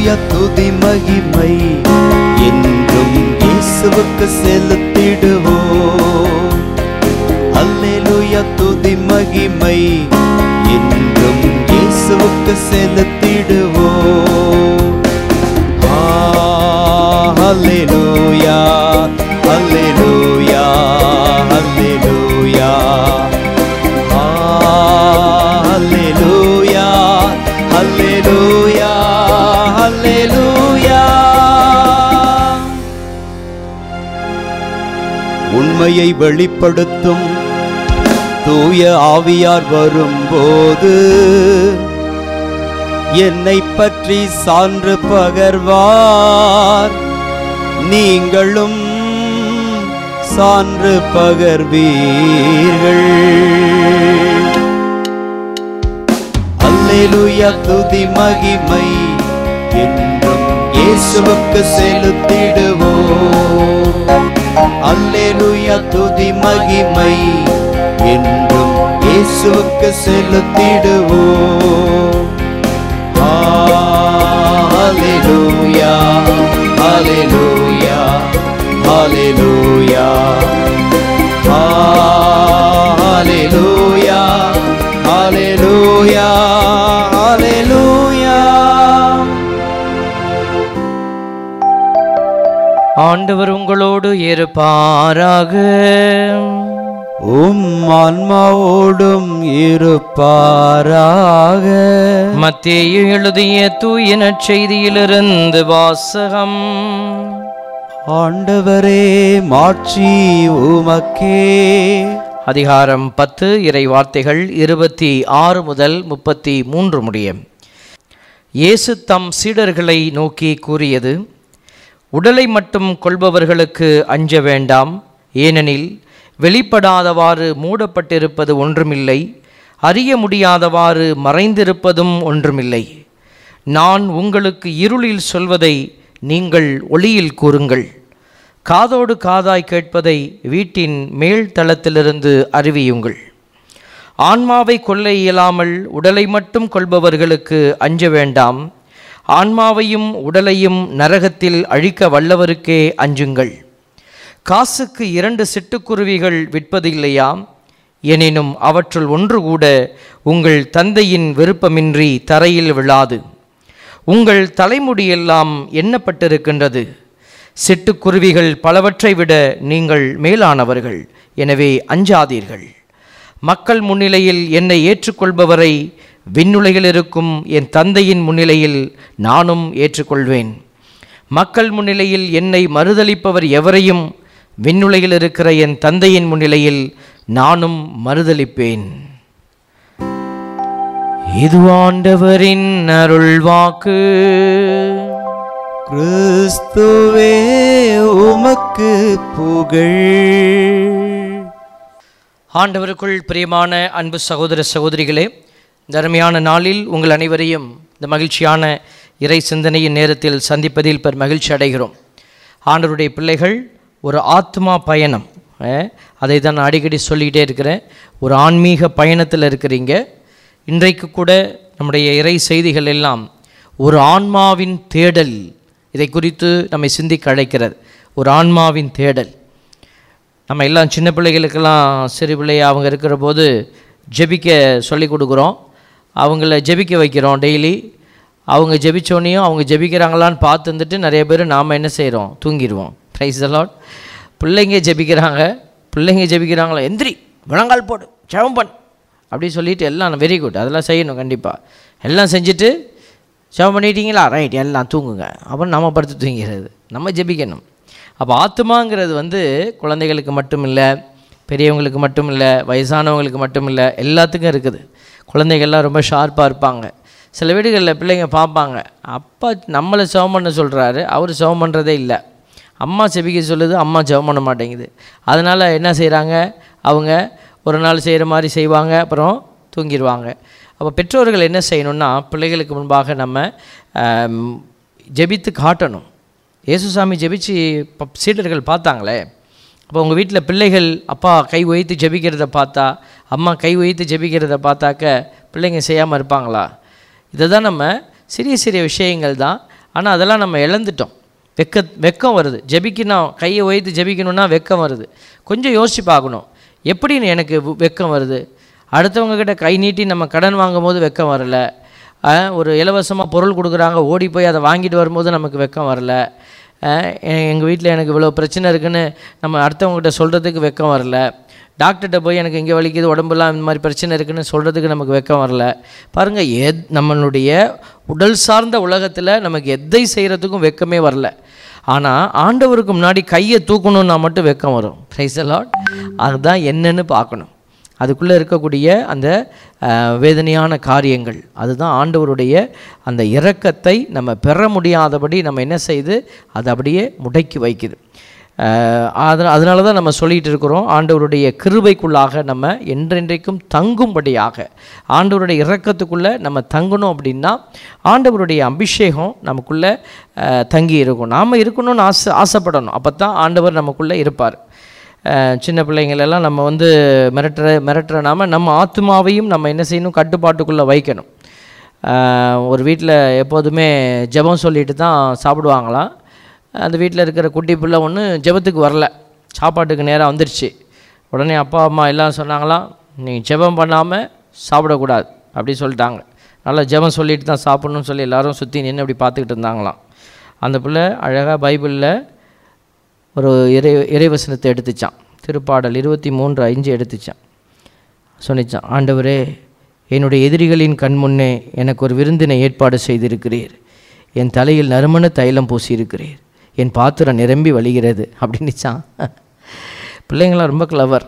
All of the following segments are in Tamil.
அல்லேலூயா துதி மகிமை என்றும் இயேசுவுக்கு செலுத்திடுவோம் அல்லேலூயா துதி மகிமை என்றும் இயேசுவுக்கு செலுத்திடுவோம் ஆ, அல்லேலூயா அல்லேலூயா அல்லேலூயா ஆ, அல்லேலூயா அல்லேலூயா அல்லேலூயா உண்மையை வெளிப்படுத்தும் தூய ஆவியார் வரும்போது என்னை பற்றி சான்று பகர்வார் நீங்களும் சான்று பகர்வீர்கள் அல்லேலூயா துதி மகிமை என்றும் இயேசுவுக்கு செலுத்திடுவோம் அல்லேலூயா துதி மகிமை என்றும் இயேசுவுக்கு செலுத்திடுவோம் ஹalleluya ஹalleluya ஹalleluya ஹalleluya ஹalleluya ஹalleluya ஆண்டவர் உங்களோடு இருப்பாராக உம் ஆன்மாவோடும் இருப்பாராக மத்தேயு எழுதிய தூய நற்செய்தியிலிருந்து வாசகம் ஆண்டவரே மாட்சி உமக்கே அதிகாரம் பத்து இறை வார்த்தைகள் இருபத்தி ஆறு முதல் முப்பத்தி மூன்று முடியும் இயேசு தம் சீடர்களை நோக்கி கூறியது உடலை மட்டும் கொள்பவர்களுக்கு அஞ்ச வேண்டாம் ஏனெனில் வெளிப்படாதவாறு மூடப்பட்டிருப்பது ஒன்றுமில்லை அறிய முடியாதவாறு மறைந்திருப்பதும் ஒன்றுமில்லை நான் உங்களுக்கு இருளில் சொல்வதை நீங்கள் ஒளியில் கூறுங்கள் காதோடு காதாய் கேட்பதை வீட்டின் மேல் தளத்திலிருந்து அறிவியுங்கள் ஆன்மாவை கொல்ல இயலாமல் உடலை மட்டும் கொள்பவர்களுக்கு அஞ்ச வேண்டாம் ஆன்மாவையும் உடலையும் நரகத்தில் அழிக்க வல்லவருக்கே அஞ்சுங்கள் காசுக்கு இரண்டு சிட்டுக்குருவிகள் விற்பதில்லையாம் எனினும் அவற்றுள் ஒன்று கூட உங்கள் தந்தையின் விருப்பமின்றி தரையில் விழாது உங்கள் தலைமுடியெல்லாம் எண்ணப்பட்டிருக்கின்றது சிட்டுக்குருவிகள் பலவற்றை விட நீங்கள் மேலானவர்கள் எனவே அஞ்சாதீர்கள் மக்கள் முன்னிலையில் என்னை ஏற்றுக்கொள்பவரை விண்ணுலகில் இருக்கும் என் தந்தையின் முன்னிலையில் நானும் ஏற்றுக்கொள்வேன் மக்கள் முன்னிலையில் என்னை மறுதலிப்பவர் எவரையும் விண்ணுலகில் இருக்கிற என் தந்தையின் முன்னிலையில் நானும் மறுதலிப்பேன் இது ஆண்டவரின் அருள்வாக்கு கிறிஸ்துவே உமக்கு புகழ் ஆண்டவருக்குள் பிரியமான அன்பு சகோதர சகோதரிகளே இந்த அருமையான நாளில் உங்கள் அனைவரையும் இந்த மகிழ்ச்சியான இறை சிந்தனையின் நேரத்தில் சந்திப்பதில் பெர் மகிழ்ச்சி அடைகிறோம் ஆண்டவருடைய பிள்ளைகள் ஒரு ஆத்மா பயணம் அஹ், அதை தான் நான் அடிக்கடி சொல்லிக்கிட்டே இருக்கிறேன் ஒரு ஆன்மீக பயணத்தில் இருக்கிறீங்க இன்றைக்கு கூட நம்முடைய இறை செய்திகள் எல்லாம் ஒரு ஆன்மாவின் தேடல் இதை குறித்து நம்மை சிந்திக்க அழைக்கிறது ஒரு ஆன்மாவின் தேடல் நம்ம எல்லாம் சின்ன பிள்ளைகளுக்கெல்லாம் சிறு பிள்ளையா அவங்க இருக்கிற போது ஜெபிக்க சொல்லி கொடுக்குறோம் அவங்கள ஜெபிக்க வைக்கிறோம் டெய்லி அவங்க ஜெபிச்சோனையும் அவங்க ஜெபிக்கிறாங்களான்னு பார்த்து இருந்துட்டு நிறைய பேர் நாம் என்ன செய்கிறோம் தூங்கிடுவோம் ப்ரைஸ் அலாட் பிள்ளைங்க ஜெபிக்கிறாங்க பிள்ளைங்க ஜெபிக்கிறாங்களா எந்திரி முழங்கால் போடு ஜெபம் பண்ணு அப்படி சொல்லிட்டு எல்லாம் வெரி குட் அதெல்லாம் செய்யணும் கண்டிப்பாக எல்லாம் செஞ்சுட்டு ஜெபம் பண்ணிட்டீங்களா ரைட் எல்லாம் தூங்குங்க அப்புறம் நம்ம படுத்து தூங்கிறது நம்ம ஜெபிக்கணும் அப்போ ஆத்மாங்கிறது வந்து குழந்தைகளுக்கு மட்டும் இல்லை பெரியவங்களுக்கு மட்டும் இல்லை வயசானவங்களுக்கு மட்டும் இல்லை எல்லாத்துக்கும் இருக்குது குழந்தைகள்லாம் ரொம்ப ஷார்ப்பாக இருப்பாங்க சில வீடுகளில் பிள்ளைங்க பார்ப்பாங்க அப்பா நம்மளை செவம் பண்ண சொல்கிறாரு அவர் செவம் பண்ணுறதே இல்லை அம்மா செபிக்க சொல்லுது அம்மா ஜெபம் பண்ண மாட்டேங்குது அதனால் என்ன செய்கிறாங்க அவங்க ஒரு நாள் செய்கிற மாதிரி செய்வாங்க அப்புறம் தூங்கிடுவாங்க அப்போ பெற்றோர்கள் என்ன செய்யணும்னா பிள்ளைகளுக்கு முன்பாக நம்ம ஆம், ஜெபித்து காட்டணும் இயேசுசாமி ஜெபிச்சு ப- சீடர்கள் பார்த்தாங்களே அப்போ உங்கள் வீட்டில் பிள்ளைகள் அப்பா கை உயர்த்தி ஜெபிக்கிறத பார்த்தா அம்மா கை உயர்த்தி ஜெபிக்கிறத பார்த்தாக்க பிள்ளைங்க செய்யாமல் இருப்பாங்களா இதை தான் நம்ம சிறிய சிறிய விஷயங்கள் தான் ஆனால் அதெல்லாம் நம்ம இழந்துட்டோம் வெக்க வெக்கம் வருது ஜெபிக்கணும் கையை உயர்த்தி ஜெபிக்கணும்னா வெக்கம் வருது கொஞ்சம் யோசித்து பார்க்கணும் எப்படி எனக்கு வெ- வெக்கம் வருது அடுத்தவங்க கிட்ட கை நீட்டி நம்ம கடன் வாங்கும் போது வெக்கம் வரல அஹ், ஒரு இலவசமாக பொருள் கொடுக்குறாங்க ஓடி போய் அதை வாங்கிட்டு வரும்போது நமக்கு வெக்கம் வரல எங்கள் வீட்டில் எனக்கு இவ்வளோ பிரச்சனை இருக்குன்னு நம்ம அடுத்தவங்ககிட்ட சொல்கிறதுக்கு வெக்கம் வரல டாக்டர்கிட்ட போய் எனக்கு இங்கே வலிக்குது உடம்புலாம் இந்த மாதிரி பிரச்சனை இருக்குன்னு சொல்கிறதுக்கு நமக்கு வெக்கம் வரல பாருங்கள் எத் நம்மளுடைய உடல் சார்ந்த உலகத்தில் நமக்கு எதை செய்கிறதுக்கும் வெக்கமே வரல ஆனால் ஆண்டவருக்கு முன்னாடி கையை தூக்கணும்னா மட்டும் வெக்கம் வரும் ப்ரைஸ் லாட் அதுதான் என்னன்னு பார்க்கணும் அதுக்குள்ளே இருக்கக்கூடிய அந்த அஹ், வேதனையான காரியங்கள் அதுதான் ஆண்டவருடைய அந்த இரக்கத்தை நம்ம பெற முடியாதபடி நம்ம என்ன செய்து அதை அப்படியே முடக்கி வைக்குது அது அதனால தான் நம்ம சொல்லிகிட்டு இருக்கிறோம் ஆண்டவருடைய கிருபைக்குள்ளாக நம்ம என்றென்றைக்கும் தங்கும்படியாக ஆண்டவருடைய இரக்கத்துக்குள்ளே நம்ம தங்கணும் அப்படின்னா ஆண்டவருடைய அபிஷேகம் நமக்குள்ளே அஹ், தங்கி இருக்கும் நாம் இருக்கணும்னு ஆசை ஆசைப்படணும் அப்போ தான் ஆண்டவர் நமக்குள்ளே இருப்பார் அஹ் சின்ன பிள்ளைங்களெல்லாம் நம்ம வந்து மிரட்டுற மிரட்டுற நாம நம்ம ஆத்மாவையும் நம்ம என்ன செய்யணும் கட்டுப்பாட்டுக்குள்ளே வைக்கணும் அஹ் ஒரு வீட்டில் எப்போதுமே ஜெபம் சொல்லிட்டு தான் சாப்பிடுவாங்களாம் அந்த வீட்டில் இருக்கிற குட்டி பிள்ளை ஒன்று ஜெபத்துக்கு வரல சாப்பாட்டுக்கு நேராக வந்துருச்சு உடனே அப்பா அம்மா எல்லாம் சொன்னாங்களாம் நீ ஜெபம் பண்ணாமல் சாப்பிடக்கூடாது அப்படி சொல்லிட்டாங்க நல்லா ஜெபம் சொல்லிட்டு தான் சாப்பிட்ணுன்னு சொல்லி எல்லாரும் சுற்றி நின்று அப்படி பார்த்துக்கிட்டு இருந்தாங்களாம் அந்த பிள்ளை அழகாக பைபிளில் ஒரு இறை இறைவசனத்தை எடுத்துச்சான் திருப்பாடல் இருபத்தி மூன்று அஞ்சு எடுத்துச்சான் சொன்னிச்சான் ஆண்டவரே என்னுடைய எதிரிகளின் கண் முன்னே எனக்கு ஒரு விருந்தினை ஏற்பாடு செய்திருக்கிறீர் என் தலையில் நறுமண தைலம் பூசியிருக்கிறீர் என் பாத்திரம் நிரம்பி வழிகிறது அப்படின்னுச்சான் பிள்ளைங்களாம் ரொம்ப கிளவர்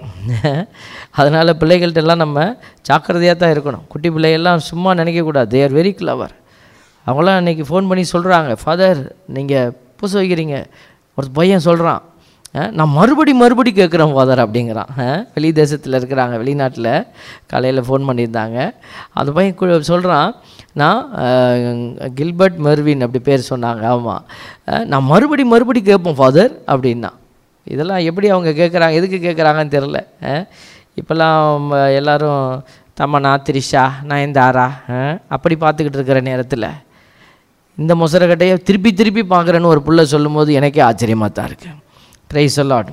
அதனால் பிள்ளைகள்கிட்டலாம் நம்ம ஜாக்கிரதையாக தான் இருக்கணும் குட்டி பிள்ளைகள்லாம் சும்மா நினைக்கக்கூடாது தே ஆர் வெரி கிளவர் அவங்களாம் அன்றைக்கி ஃபோன் பண்ணி சொல்கிறாங்க ஃபாதர் நீங்கள் பூச வைக்கிறீங்க ஒரு பையன் சொல்கிறான் நான் மறுபடி மறுபடி கேட்குறேன் ஃபாதர் அப்படிங்கிறான் அஹ், வெளி தேசத்தில் இருக்கிறாங்க வெளிநாட்டில் காலையில் ஃபோன் பண்ணியிருந்தாங்க அந்த பையன் சொல்கிறான் நான் அஹ், கில்பர்ட் மெர்வின் அப்படி பேர் சொன்னாங்க ஆமாம் நான் மறுபடி மறுபடி கேட்போம் ஃபாதர் அப்படின்னா இதெல்லாம் எப்படி அவங்க கேட்குறாங்க எதுக்கு கேட்குறாங்கன்னு தெரில இப்போல்லாம் எல்லாரும் தமன்னா திரிஷா நயன்தாரா அஹ், அப்படி பார்த்துக்கிட்டு இருக்கிற நேரத்தில் இந்த மொசரக்கட்டையை திருப்பி திருப்பி பார்க்குறேன்னு ஒரு புள்ள சொல்லும்போது எனக்கே ஆச்சரியமாக தான் இருக்கு ப்ரைஸ் அலாட்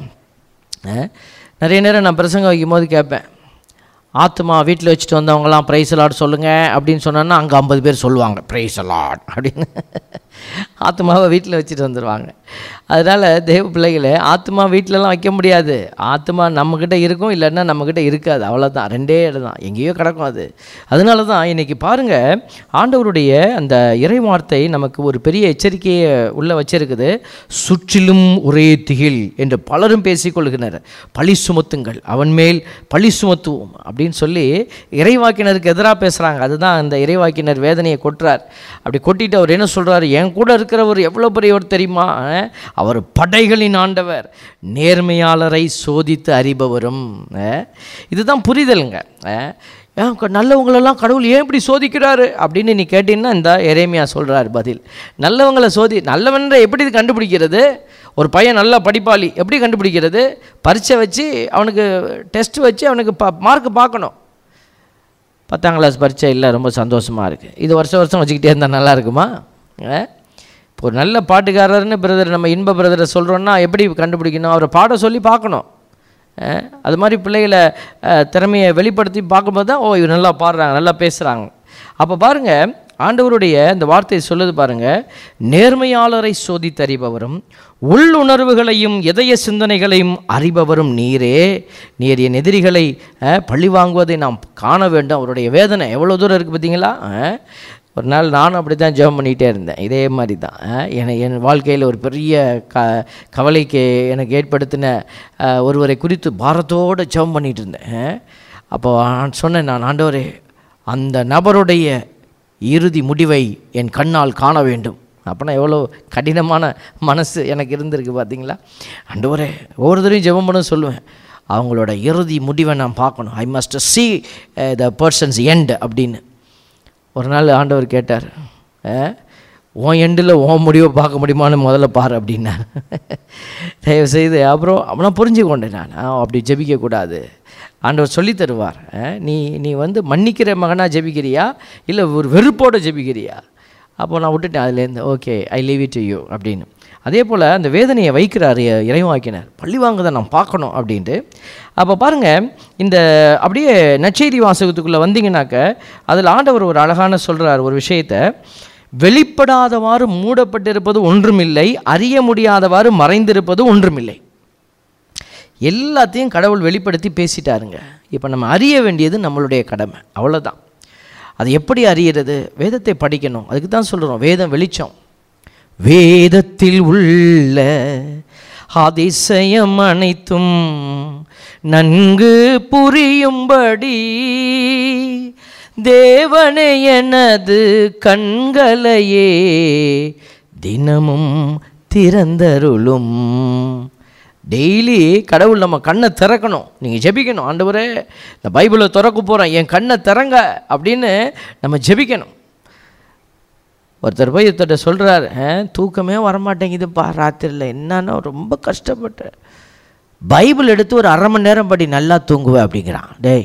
நிறைய நேரம் நான் பிரசங்கம் வைக்கும்போது கேட்பேன் ஆத்மா வீட்டில் வச்சுட்டு வந்தவங்கலாம் ப்ரைஸ் அலாட் சொல்லுங்கள் அப்படின்னு சொன்னோன்னா அங்கே ஐம்பது பேர் சொல்லுவாங்க ப்ரைஸ் அலாட் அப்படின்னு ஆத்மாவை வீட்டில் வச்சுட்டு வந்துடுவாங்க அதனால் தேவ பிள்ளைகளே ஆத்மா வீட்டிலலாம் வைக்க முடியாது ஆத்மா நம்மக்கிட்ட இருக்கும் இல்லைன்னா நம்மக்கிட்ட இருக்காது அவ்வளோதான் ரெண்டே இடம் தான் எங்கேயோ கிடக்கும் அது அதனால தான் இன்றைக்கி பாருங்கள் ஆண்டவருடைய அந்த இறை வார்த்தை நமக்கு ஒரு பெரிய எச்சரிக்கையை உள்ளே வச்சிருக்குது சுற்றிலும் ஒரே திகில் என்று பலரும் பேசிக்கொள்கின்றனர் பழி சுமத்துங்கள் அவன் மேல் பழி சுமத்துவோம் அப்படின்னு சொல்லி இறைவாக்கினருக்கு எதிராக பேசுகிறாங்க அதுதான் அந்த இறைவாக்கினர் வேதனையை கொட்டுறார் அப்படி கொட்டிட்டு அவர் என்ன சொல்கிறாரு என் கூட இருக்கிறவர் எவ்வளோ பெரியவர் தெரியுமா அஹ், அவர் படைகளின் ஆண்டவர் நேர்மையாளரை சோதித்து அறிபவரும் அஹ், இதுதான் புரிதலுங்க அஹ், ஏன் க- நல்லவங்களெல்லாம் கடவுள் ஏன் இப்படி சோதிக்கிறாரு அப்படின்னு நீ கேட்டீங்கன்னா இந்த எரேமியா சொல்கிறார் பதில் நல்லவங்களை சோதி நல்லவன்ற எப்படி இது கண்டுபிடிக்கிறது ஒரு பையன் நல்லா படிப்பாளி எப்படி கண்டுபிடிக்கிறது பரீட்சை வச்சு அவனுக்கு டெஸ்ட் வச்சு அவனுக்கு பா மார்க் பார்க்கணும் பத்தாம் கிளாஸ் பரீட்சை இல்லை ரொம்ப சந்தோஷமாக இருக்குது இது வருஷம் வருஷம் வச்சுக்கிட்டே இருந்தால் நல்லா இருக்குமா அஹ்? இப்போ ஒரு நல்ல பாட்டுக்காரர்னு பிரதர் நம்ம இன்ப பிரதரை சொல்கிறோன்னா எப்படி கண்டுபிடிக்கணும் அவரை பாட சொல்லி பார்க்கணும் அஹ்? அது மாதிரி பிள்ளைகளை அஹ், திறமையை வெளிப்படுத்தி பார்க்கும்போது தான் ஓ இவர் நல்லா பாடுறாங்க நல்லா பேசுகிறாங்க அப்போ பாருங்கள் ஆண்டவருடைய இந்த வார்த்தையை சொல்லுது பாருங்க நேர்மையாளரை சோதித்தறிபவரும் உள்ளுணர்வுகளையும் இதய சிந்தனைகளையும் அறிபவரும் நீரே நீர் என் எதிரிகளை அஹ், பழி வாங்குவதை நாம் காண வேண்டும் அவருடைய வேதனை எவ்வளோ தூரம் இருக்குது பார்த்தீங்களா அஹ், ஒரு நாள் நானும் அப்படி தான் ஜெபம் பண்ணிகிட்டே இருந்தேன் இதே மாதிரி தான் அஹ், என என் வாழ்க்கையில் ஒரு பெரிய க கவலைக்கு எனக்கு ஏற்படுத்தின அஹ், ஒருவரை குறித்து பாரத்தோடு ஜெபம் பண்ணிகிட்டு இருந்தேன் அஹ். அப்போ நான் சொன்னேன் நான் ஆண்டவரே அந்த நபருடைய இறுதி முடிவை என் கண்ணால் காண வேண்டும் அப்போனா எவ்வளோ கடினமான மனசு எனக்கு இருந்திருக்கு பார்த்தீங்களா ஆண்டவரே ஒவ்வொரு தடவையும் ஜெபம் பண்ண சொல்லுவேன் அவங்களோட இறுதி முடிவை நான் பார்க்கணும் I must see the person's end அப்படின்னு ஒரு நாள் ஆண்டவர் கேட்டார் "அஹ், உன் எண்டில் உன் முடிவை பார்க்க முடியுமான்னு முதல்ல பாரு அப்படின்னார் தயவு செய்து அப்புறம் அவனை புரிஞ்சு கொண்டேன் நான் ஆ, அப்படி ஜெபிக்கக்கூடாது ஆண்டவர் சொல்லி தருவார் அஹ், நீ நீ வந்து மன்னிக்கிற மகனாக ஜெபிக்கிறியா இல்லை ஒரு வெறுப்போடு ஜெபிக்கிறியா அப்போ நான் விட்டுட்டேன் அதுலேருந்து okay I leave it to you அப்படின்னு அதே போல் அந்த வேதனையை வைக்கிறார் இ- இறைவாக்கினர் பள்ளி வாங்குதை நான் பார்க்கணும் அப்படின்ட்டு அப்போ பாருங்கள் இந்த அப்படியே நற்செய்தி வாசகத்துக்குள்ளே வந்தீங்கன்னாக்க அதில் ஆண்டவர் ஒரு அழகான சொல்கிறார் ஒரு விஷயத்தை வெளிப்படாதவாறு மூடப்பட்டிருப்பது ஒன்றுமில்லை அறிய முடியாதவாறு மறைந்திருப்பது ஒன்றுமில்லை எல்லாத்தையும் கடவுள் வெளிப்படுத்தி பேசிட்டாருங்க இப்போ நம்ம அறிய வேண்டியது நம்மளுடைய கடமை அவ்வளோதான் அது எப்படி அறியறது வேதத்தை படிக்கணும் அதுக்கு தான் சொல்கிறோம் வேதம் வெளிச்சம் வேதத்தில் உள்ள அதிசயம் அனைத்தும் நன்கு புரியும்படி தேவனே எனது கண்களையே தினமும் திறந்தருளும் டெய்லி கடவுள் நம்ம கண்ணை திறக்கணும் நீங்கள் ஜெபிக்கணும் ஆண்டவரே இந்த பைபிளை திறக்க போகிறேன் என் கண்ணை திறங்க அப்படின்னு நம்ம ஜெபிக்கணும் ஒருத்தர் போய் ஒருத்தர்கிட்ட சொல்கிறார் தூக்கமே வரமாட்டேங்குதுப்பா ராத்திரியில் என்னன்னா ரொம்ப கஷ்டப்பட்டேன் பைபிள் எடுத்து ஒரு அரை மணி நேரம் படி நல்லா தூங்குவேன் அப்படிங்கிறான் டேய்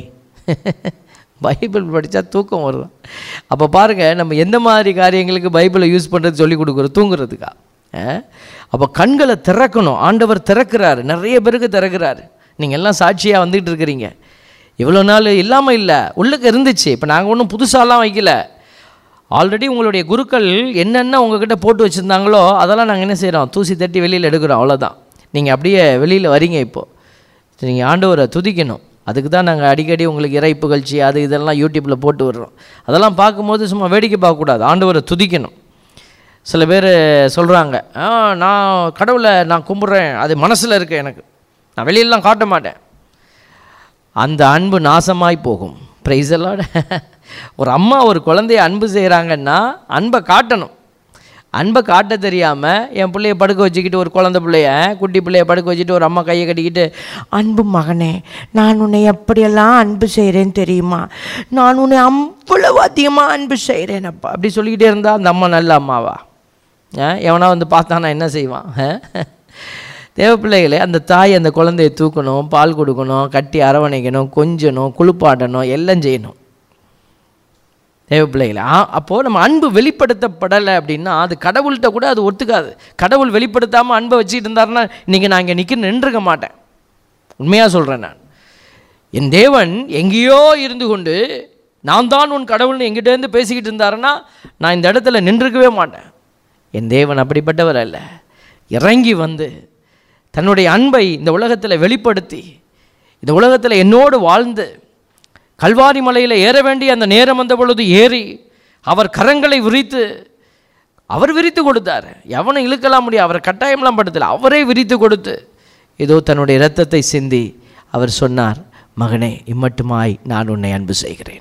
பைபிள் படித்தா தூக்கம் வருது அப்போ பாருங்கள் நம்ம எந்த மாதிரி காரியங்களுக்கு பைபிளை யூஸ் பண்ணுறது சொல்லி கொடுக்குறோம் தூங்குறதுக்கா அப்போ கண்களை திறக்கணும் ஆண்டவர் திறக்கிறாரு நிறைய பேருக்கு திறக்கிறாரு நீங்கள் எல்லாம் சாட்சியாக வந்துகிட்டு இருக்கிறீங்க இவ்வளோ நாள் இல்லாமல் இல்லை உள்ளுக்கு இருந்துச்சு இப்போ நாங்கள் ஒன்றும் புதுசாலாம் வைக்கல ஆல்ரெடி உங்களுடைய குருக்கள் என்னென்ன உங்ககிட்ட போட்டு வச்சுருந்தாங்களோ அதெல்லாம் நாங்கள் என்ன செய்கிறோம் தூசி தட்டி வெளியில் எடுக்கிறோம் அவ்வளோதான் நீங்கள் அப்படியே வெளியில் வரீங்க இப்போது நீங்கள் ஆண்டவரை துதிக்கணும் அதுக்கு தான் நாங்கள் அடிக்கடி உங்களுக்கு இறை புகழ்ச்சி அது இதெல்லாம் யூடியூப்பில் போட்டு விடுறோம் அதெல்லாம் பார்க்கும்போது சும்மா வேடிக்கை பார்க்கக்கூடாது ஆண்டவரை துதிக்கணும் சில பேர் சொல்கிறாங்க ஆ நான் கடவுளை நான் கும்பிட்றேன் அது மனசில் இருக்கு எனக்கு நான் வெளியிலலாம் காட்ட மாட்டேன் அந்த அன்பு நாசமாய் போகும் ப்ரைஸெல்லாம் ஒரு அம்மா ஒரு குழந்தைய அன்பு செய்கிறாங்கன்னா அன்பை காட்டணும் அன்பை காட்ட தெரியாமல் என் பிள்ளைய படுக்க வச்சுக்கிட்டு ஒரு குழந்தை பிள்ளைய குட்டி பிள்ளைய படுக்க வச்சுட்டு ஒரு அம்மா கையை கட்டிக்கிட்டு அன்பு மகனே நான் உன்னை எப்படியெல்லாம் அன்பு செய்கிறேன்னு தெரியுமா நான் உன்னை அவ்வளவு அதிகமாக அன்பு செய்கிறேன் அப்பா அப்படி சொல்லிக்கிட்டே இருந்தால் அந்த அம்மா நல்ல அம்மாவா ஆ, எவனா வந்து பார்த்தானா என்ன செய்வான் ஆ? தேவ பிள்ளைகளே அந்த தாய் அந்த குழந்தைய தூக்கணும் பால் கொடுக்கணும் கட்டி அரவணைக்கணும் கொஞ்சணும் குளிப்பாட்டணும் எல்லாம் செய்யணும் தேவ பிள்ளைகளே ஆ அப்போது நம்ம அன்பு வெளிப்படுத்தப்படலை அப்படின்னா அது கடவுள்கிட்ட கூட அது ஒத்துக்காது கடவுள் வெளிப்படுத்தாமல் அன்பை வச்சுக்கிட்டு இருந்தாருன்னா இன்றைக்கி நான் இங்கே நிற்க நின்றுக்க மாட்டேன் உண்மையாக சொல்கிறேன் நான் என் தேவன் எங்கேயோ இருந்து கொண்டு நான் தான் உன் கடவுள்னு எங்கிட்டேருந்து பேசிக்கிட்டு இருந்தாருன்னா நான் இந்த இடத்துல நின்றுக்கவே மாட்டேன் என் தேவன் அப்படிப்பட்டவர் அல்ல இறங்கி வந்து தன்னுடைய அன்பை இந்த உலகத்தில் வெளிப்படுத்தி இந்த உலகத்தில் என்னோடு வாழ்ந்து கல்வாரி மலையில் ஏற வேண்டிய அந்த நேரம் வந்த பொழுது ஏறி அவர் கரங்களை விரித்து அவர் விரித்து கொடுத்தார் எவனும் இழுக்கலாம் முடியாது அவர் கட்டாயம்லாம் படுத்தல அவரே விரித்து கொடுத்து ஏதோ தன்னுடைய இரத்தத்தை சிந்தி அவர் சொன்னார் மகனே இம்மட்டுமாய் நான் உன்னை அன்பு செய்கிறேன்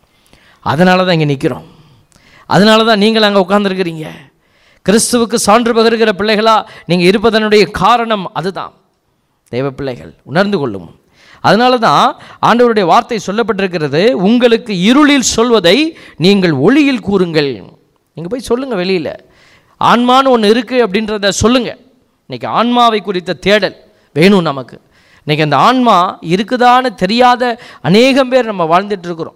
அதனால தான் இங்கே நிற்கிறோம் அதனால தான் நீங்கள் அங்கே உட்காந்துருக்கிறீங்க கிறிஸ்துவுக்கு சான்று பகிர்கிற பிள்ளைகளா நீங்கள் இருப்பதனுடைய காரணம் அதுதான் தேவ பிள்ளைகள் உணர்ந்து கொள்ளும் அதனால தான் ஆண்டவருடைய வார்த்தை சொல்லப்பட்டிருக்கிறது உங்களுக்கு இருளில் சொல்வதை நீங்கள் ஒளியில் கூறுங்கள் நீங்கள் போய் சொல்லுங்கள் வெளியில் ஆன்மான்னு ஒன்று இருக்குது அப்படின்றத சொல்லுங்கள் இன்றைக்கி ஆன்மாவை குறித்த தேடல் வேணும் நமக்கு இன்றைக்கி அந்த ஆன்மா இருக்குதான்னு தெரியாத அநேகம் பேர் நம்ம வாழ்ந்துட்டு இருக்கிறோம்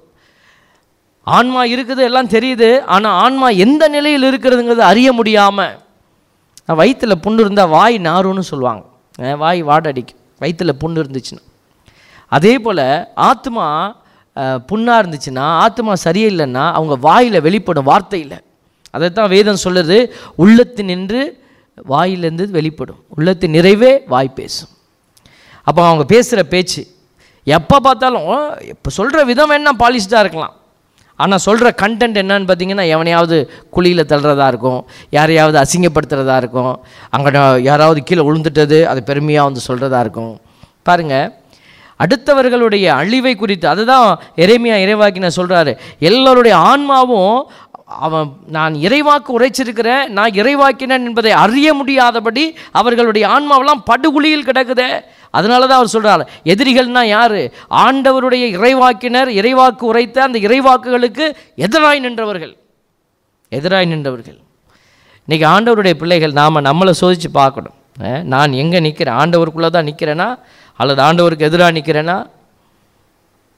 ஆன்மா இருக்குது எல்லாம் தெரியுது ஆனால் ஆன்மா எந்த நிலையில் இருக்கிறதுங்கிறது அறிய முடியாமல் வயிற்றில் புண்ணு இருந்தால் வாய் நாருன்னு சொல்லுவாங்க அஹ் வாய் வாடடிக்கும் வயிற்றில் புண்ணு இருந்துச்சுன்னா அதே போல் ஆத்மா புண்ணாக இருந்துச்சுன்னா ஆத்மா சரியில்லைன்னா அவங்க வாயில் வெளிப்படும் வார்த்தையில் அதைத்தான் வேதம் சொல்லுது உள்ளத்து நின்று வாயிலேருந்து வெளிப்படும் உள்ளத்தின் நிறைவே வாய் பேசும் அப்போ அவங்க பேசுகிற பேச்சு எப்போ பார்த்தாலும் இப்போ சொல்கிற விதம் வேணா பாலிஷ்டாக இருக்கலாம் ஆனால் சொல்கிற கண்டென்ட் என்னன்னு பார்த்தீங்கன்னா எவனையாவது குழியில் தள்ளுறதா இருக்கும் யாரையாவது அசிங்கப்படுத்துகிறதா இருக்கும் அங்கே யாராவது கீழே விழுந்துட்டது அது பெருமையாக வந்து சொல்கிறதா இருக்கும் பாருங்கள் அடுத்தவர்களுடைய அழிவை குறித்து அதுதான் எரேமியா இறைவாக்கின சொல்கிறாரு எல்லோருடைய ஆன்மாவும் அவன் நான் இறைவாக்கு உரைச்சிருக்கிறேன் நான் இறைவாக்கினன் என்பதை அறிய முடியாதபடி அவர்களுடைய ஆன்மாவெல்லாம் படுகுழியில் கிடக்குதே அதனால தான் அவர் சொல்கிறார் எதிரிகள்னா யார் ஆண்டவருடைய இறைவாக்கினர் இறைவாக்கு உரைத்த அந்த இறைவாக்குகளுக்கு எதிராய் நின்றவர்கள் எதிராய் நின்றவர்கள் இன்றைக்கி ஆண்டவருடைய பிள்ளைகள் நாம் நம்மளை சோதித்து பார்க்கணும் அஹ், நான் எங்கே நிற்கிறேன் ஆண்டவருக்குள்ளே தான் நிற்கிறேனா அல்லது ஆண்டவருக்கு எதிராக நிற்கிறேனா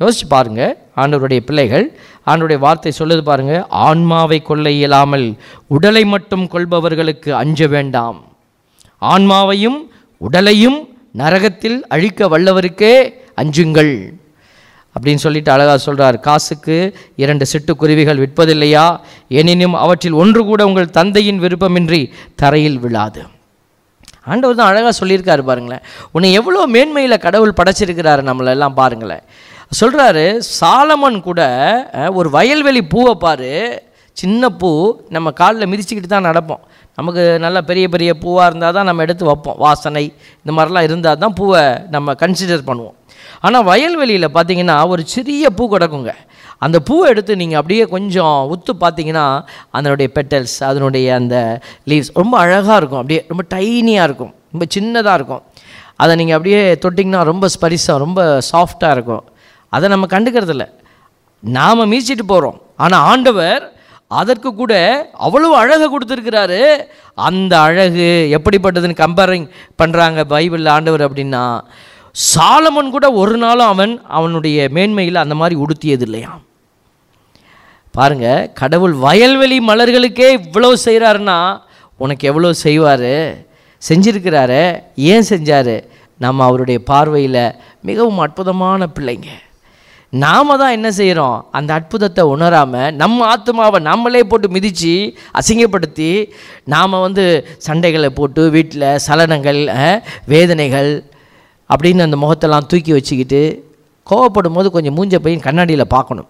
யோசிச்சு பாருங்க ஆண்டவருடைய பிள்ளைகள் ஆண்டவருடைய வார்த்தை சொல்லுது பாருங்க ஆன்மாவை கொள்ள இயலாமல் உடலை மட்டும் கொள்பவர்களுக்கு அஞ்ச வேண்டாம் ஆன்மாவையும் உடலையும் நரகத்தில் அழிக்க வல்லவருக்கே அஞ்சுங்கள் அப்படின்னு சொல்லிட்டு அழகா சொல்றார் காசுக்கு இரண்டு சிட்டுக்குருவிகள் விற்பதில்லையா எனினும் அவற்றில் ஒன்று கூட உங்கள் தந்தையின் விருப்பமின்றி தரையில் விழாது ஆண்டவர் தான் அழகாக சொல்லியிருக்காரு பாருங்களேன் உன்னை எவ்வளோ மேன்மையில் கடவுள் படைச்சிருக்கிறாரு நம்மளெல்லாம் பாருங்களேன் சொல்கிறாரு சாலமன் கூட அஹ், ஒரு வயல்வெளி பூவை பாரு சின்ன பூ நம்ம காலில் மிதிச்சுக்கிட்டு தான் நடப்போம் நமக்கு நல்ல பெரிய பெரிய பூவாக இருந்தால் தான் நம்ம எடுத்து வைப்போம் வாசனை இந்த மாதிரிலாம் இருந்தால் தான் பூவை நம்ம கன்சிடர் பண்ணுவோம் ஆனால் வயல்வெளியில் பார்த்தீங்கன்னா ஒரு சிறிய பூ கிடக்குங்க அந்த பூவை எடுத்து நீங்கள் அப்படியே கொஞ்சம் உத்து பார்த்தீங்கன்னா அதனுடைய பெட்டல்ஸ் அதனுடைய அந்த லீவ்ஸ் ரொம்ப அழகாக இருக்கும் அப்படியே ரொம்ப டைனியாக இருக்கும் ரொம்ப சின்னதாக இருக்கும் அதை நீங்கள் அப்படியே தொட்டிங்கன்னா ரொம்ப ஸ்பரிசம் ரொம்ப சாஃப்டாக இருக்கும் அதை நம்ம கண்டுக்கிறதில்ல நாம் மீச்சிட்டு போகிறோம் ஆனால் ஆண்டவர் அதற்கு கூட அவ்வளோ அழகை கொடுத்துருக்கிறாரு அந்த அழகு எப்படிப்பட்டதுன்னு கம்பேரிங் பண்ணுறாங்க பைபிளில் ஆண்டவர் அப்படின்னா சாலமன் கூட ஒரு நாளும் அவன் அவனுடைய மேன்மையில் அந்த மாதிரி உடுத்தியது இல்லையாம் பாருங்க கடவுள் வயல்வெளி மலர்களுக்கே இவ்வளோ செய்கிறாருன்னா உனக்கு எவ்வளோ செய்வார் செஞ்சிருக்கிறாரு ஏன் செஞ்சார் நம்ம அவருடைய பார்வையில் மிகவும் அற்புதமான பிள்ளைங்க நாம தான் என்ன செய்கிறோம் அந்த அற்புதத்தை உணராமல் நம்ம ஆத்மாவை நம்மளே போட்டு மிதித்து அசிங்கப்படுத்தி நாம் வந்து சண்டைகளை போட்டு வீட்டில் சலனங்கள் அஹ், வேதனைகள் அப்படின்னு அந்த முகத்தெல்லாம் தூக்கி வச்சுக்கிட்டு கோவப்படும் போது கொஞ்சம் மூஞ்ச போய் கண்ணாடியில் பார்க்கணும்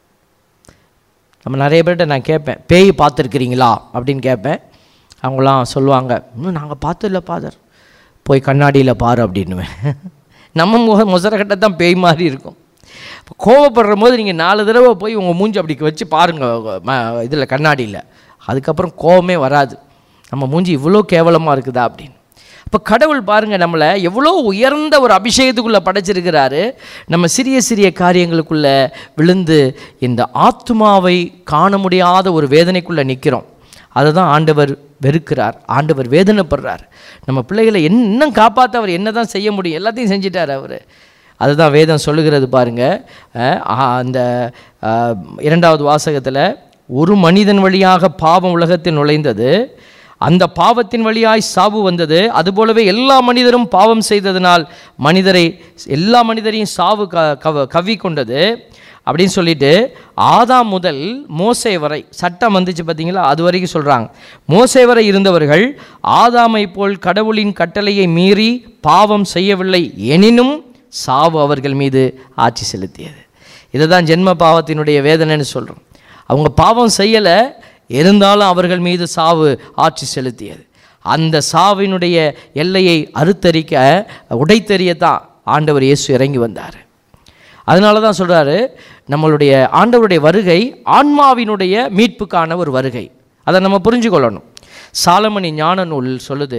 நம்ம நிறைய பேர்கிட்ட நான் கேட்பேன் பேய் பார்த்துருக்கிறீங்களா அப்படின்னு கேட்பேன் அவங்களாம் சொல்லுவாங்க இன்னும் நாங்கள் பார்த்ததில்ல ஃபாதர் போய் கண்ணாடியில் பாரு அப்படின்னுவேன் நம்ம முக முசரக்கட்டை தான் பேய் மாதிரி இருக்கும் இப்போ கோவப்படுற போது நீங்கள் நாலு தடவை போய் உங்கள் மூஞ்சி அப்படி வச்சு பாருங்கள் இதில் கண்ணாடியில் அதுக்கப்புறம் கோவமே வராது நம்ம மூஞ்சி இவ்வளோ கேவலமாக இருக்குதா அப்படின்னு அப்போ கடவுள் பாருங்கள் நம்மளை எவ்வளோ உயர்ந்த ஒரு அபிஷேகத்துக்குள்ளே படைச்சிருக்கிறாரு நம்ம சிறிய சிறிய காரியங்களுக்குள்ளே விழுந்து இந்த ஆத்மாவை காண முடியாத ஒரு வேதனைக்குள்ளே நிற்கிறோம் அதை தான் ஆண்டவர் வெறுக்கிறார் ஆண்டவர் வேதனைப்படுறார் நம்ம பிள்ளைகளை என்ன இன்னும் காப்பாற்ற அவர் என்ன தான் செய்ய முடியும் எல்லாத்தையும் செஞ்சிட்டார் அவர் அதுதான் வேதம் சொல்லுகிறது பாருங்க அஹ், ஆ, அந்த அஹ், இரண்டாவது வாசகத்தில் ஒரு மனிதன் வழியாக பாவம் உலகத்தில் நுழைந்தது அந்த பாவத்தின் வழியாய் சாவு வந்தது அதுபோலவே எல்லா மனிதரும் பாவம் செய்ததினால் மனிதரை எல்லா மனிதரையும் சாவு க கவ கவ்வி கொண்டது அப்படின்னு சொல்லிட்டு ஆதாம் முதல் மோசே வரை சட்டம் வந்துச்சு பார்த்தீங்களா அது வரைக்கும் சொல்கிறாங்க மோசே வரை இருந்தவர்கள் ஆதாமை போல் கடவுளின் கட்டளையை மீறி பாவம் செய்யவில்லை எனினும் சாவு அவர்கள் மீது ஆட்சி செலுத்தியது இதுதான் ஜென்ம பாவத்தினுடைய வேதனைன்னு சொல்கிறோம் அவங்க பாவம் செய்யலை இருந்தாலும் அவர்கள் மீது சாவு ஆட்சி செலுத்தியது அந்த சாவினுடைய எல்லையை அறுத்தரிக்க உடைத்தெறியத்தான் ஆண்டவர் இயேசு இறங்கி வந்தார் அதனால தான் சொல்கிறாரு நம்மளுடைய ஆண்டவருடைய வருகை ஆன்மாவினுடைய மீட்புக்கான ஒரு வருகை அதை நம்ம புரிஞ்சு கொள்ளணும் சாலமணி ஞான நூல் சொல்லுது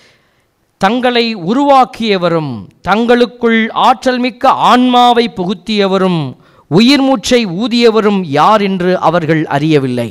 தங்களை உருவாக்கியவரும் தங்களுக்குள் ஆற்றல் மிக்க ஆன்மாவை புகுத்தியவரும் உயிர் மூச்சை ஊதியவரும் யார் என்று அவர்கள் அறியவில்லை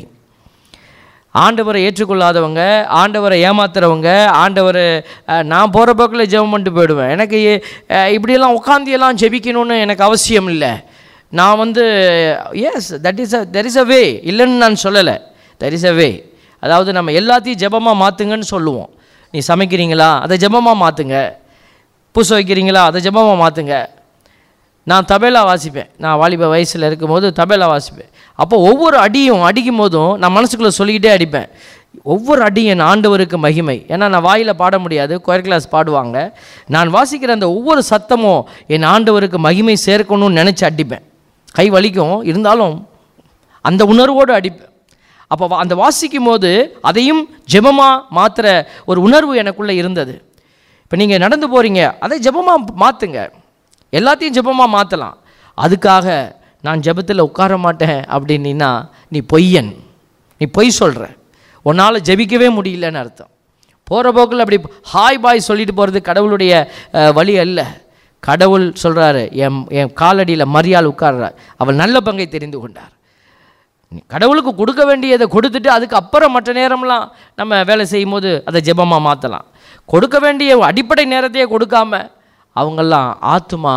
ஆண்டவரை ஏற்றுக்கொள்ளாதவங்க ஆண்டவரை ஏமாத்துறவங்க ஆண்டவர் நான் போகிற போக்கில் ஜெபம் பண்ணிட்டு போயிடுவேன் எனக்கு அஹ், இப்படியெல்லாம் உட்காந்தியெல்லாம் ஜெபிக்கணும்னு எனக்கு அவசியம் இல்லை நான் வந்து yes that is a there is a way இல்லைன்னு நான் சொல்லலை தெர் இஸ் அ வே அதாவது நம்ம எல்லாத்தையும் ஜெபமாக மாற்றுங்கன்னு சொல்லுவோம் நீ சமைக்கிறீங்களா அதை ஜெபமாக மாற்றுங்க பூச வைக்கிறீங்களா அதை ஜெபமாக மாற்றுங்க நான் தபேலா வாசிப்பேன் நான் வாலிப வயசில் இருக்கும்போது தபேலா வாசிப்பேன் அப்போ ஒவ்வொரு அடியும் அடிக்கும் போதும் நான் மனசுக்குள்ளே சொல்லிக்கிட்டே அடிப்பேன் ஒவ்வொரு அடியும் என் ஆண்டவருக்கு மகிமை ஏன்னா நான் வாயில் பாட முடியாது கொயர் கிளாஸ் பாடுவாங்க நான் வாசிக்கிற அந்த ஒவ்வொரு சத்தமும் என் ஆண்டவருக்கு மகிமை சேர்க்கணும்னு நினச்சி அடிப்பேன் கை வலிக்கும் இருந்தாலும் அந்த உணர்வோடு அடிப்பேன் அப்போ வா- அந்த வாசிக்கும் போது அதையும் ஜெபமாக மாற்றுற ஒரு உணர்வு எனக்குள்ளே இருந்தது இப்போ நீங்கள் நடந்து போகிறீங்க அதை ஜெபமாக மாற்றுங்க எல்லாத்தையும் ஜெபமாக மாற்றலாம் அதுக்காக நான் ஜெபத்தில் உட்கார மாட்டேன் அப்படின்னா நீ பொய்யன் நீ பொய் சொல்கிற உன்னால் ஜெபிக்கவே முடியலன்னு அர்த்தம் போகிற போக்கில் அப்படி ஹாய் பாய் சொல்லிட்டு போகிறது கடவுளுடைய அஹ், வழி அல்ல கடவுள் சொல்கிறாரு என் என் காலடியில் மரியாள் உட்கார்றார் அவள் நல்ல பங்கை தெரிந்து கொண்டார் நீ கடவுளுக்கு கொடுக்க வேண்டியதை கொடுத்துட்டு அதுக்கு அப்புறம் மற்ற நேரம்லாம் நம்ம வேலை செய்யும் போது அதை ஜெபமாக மாற்றலாம் கொடுக்க வேண்டிய அடிப்படை நேரத்தையே கொடுக்காம அவங்கெல்லாம் ஆத்துமா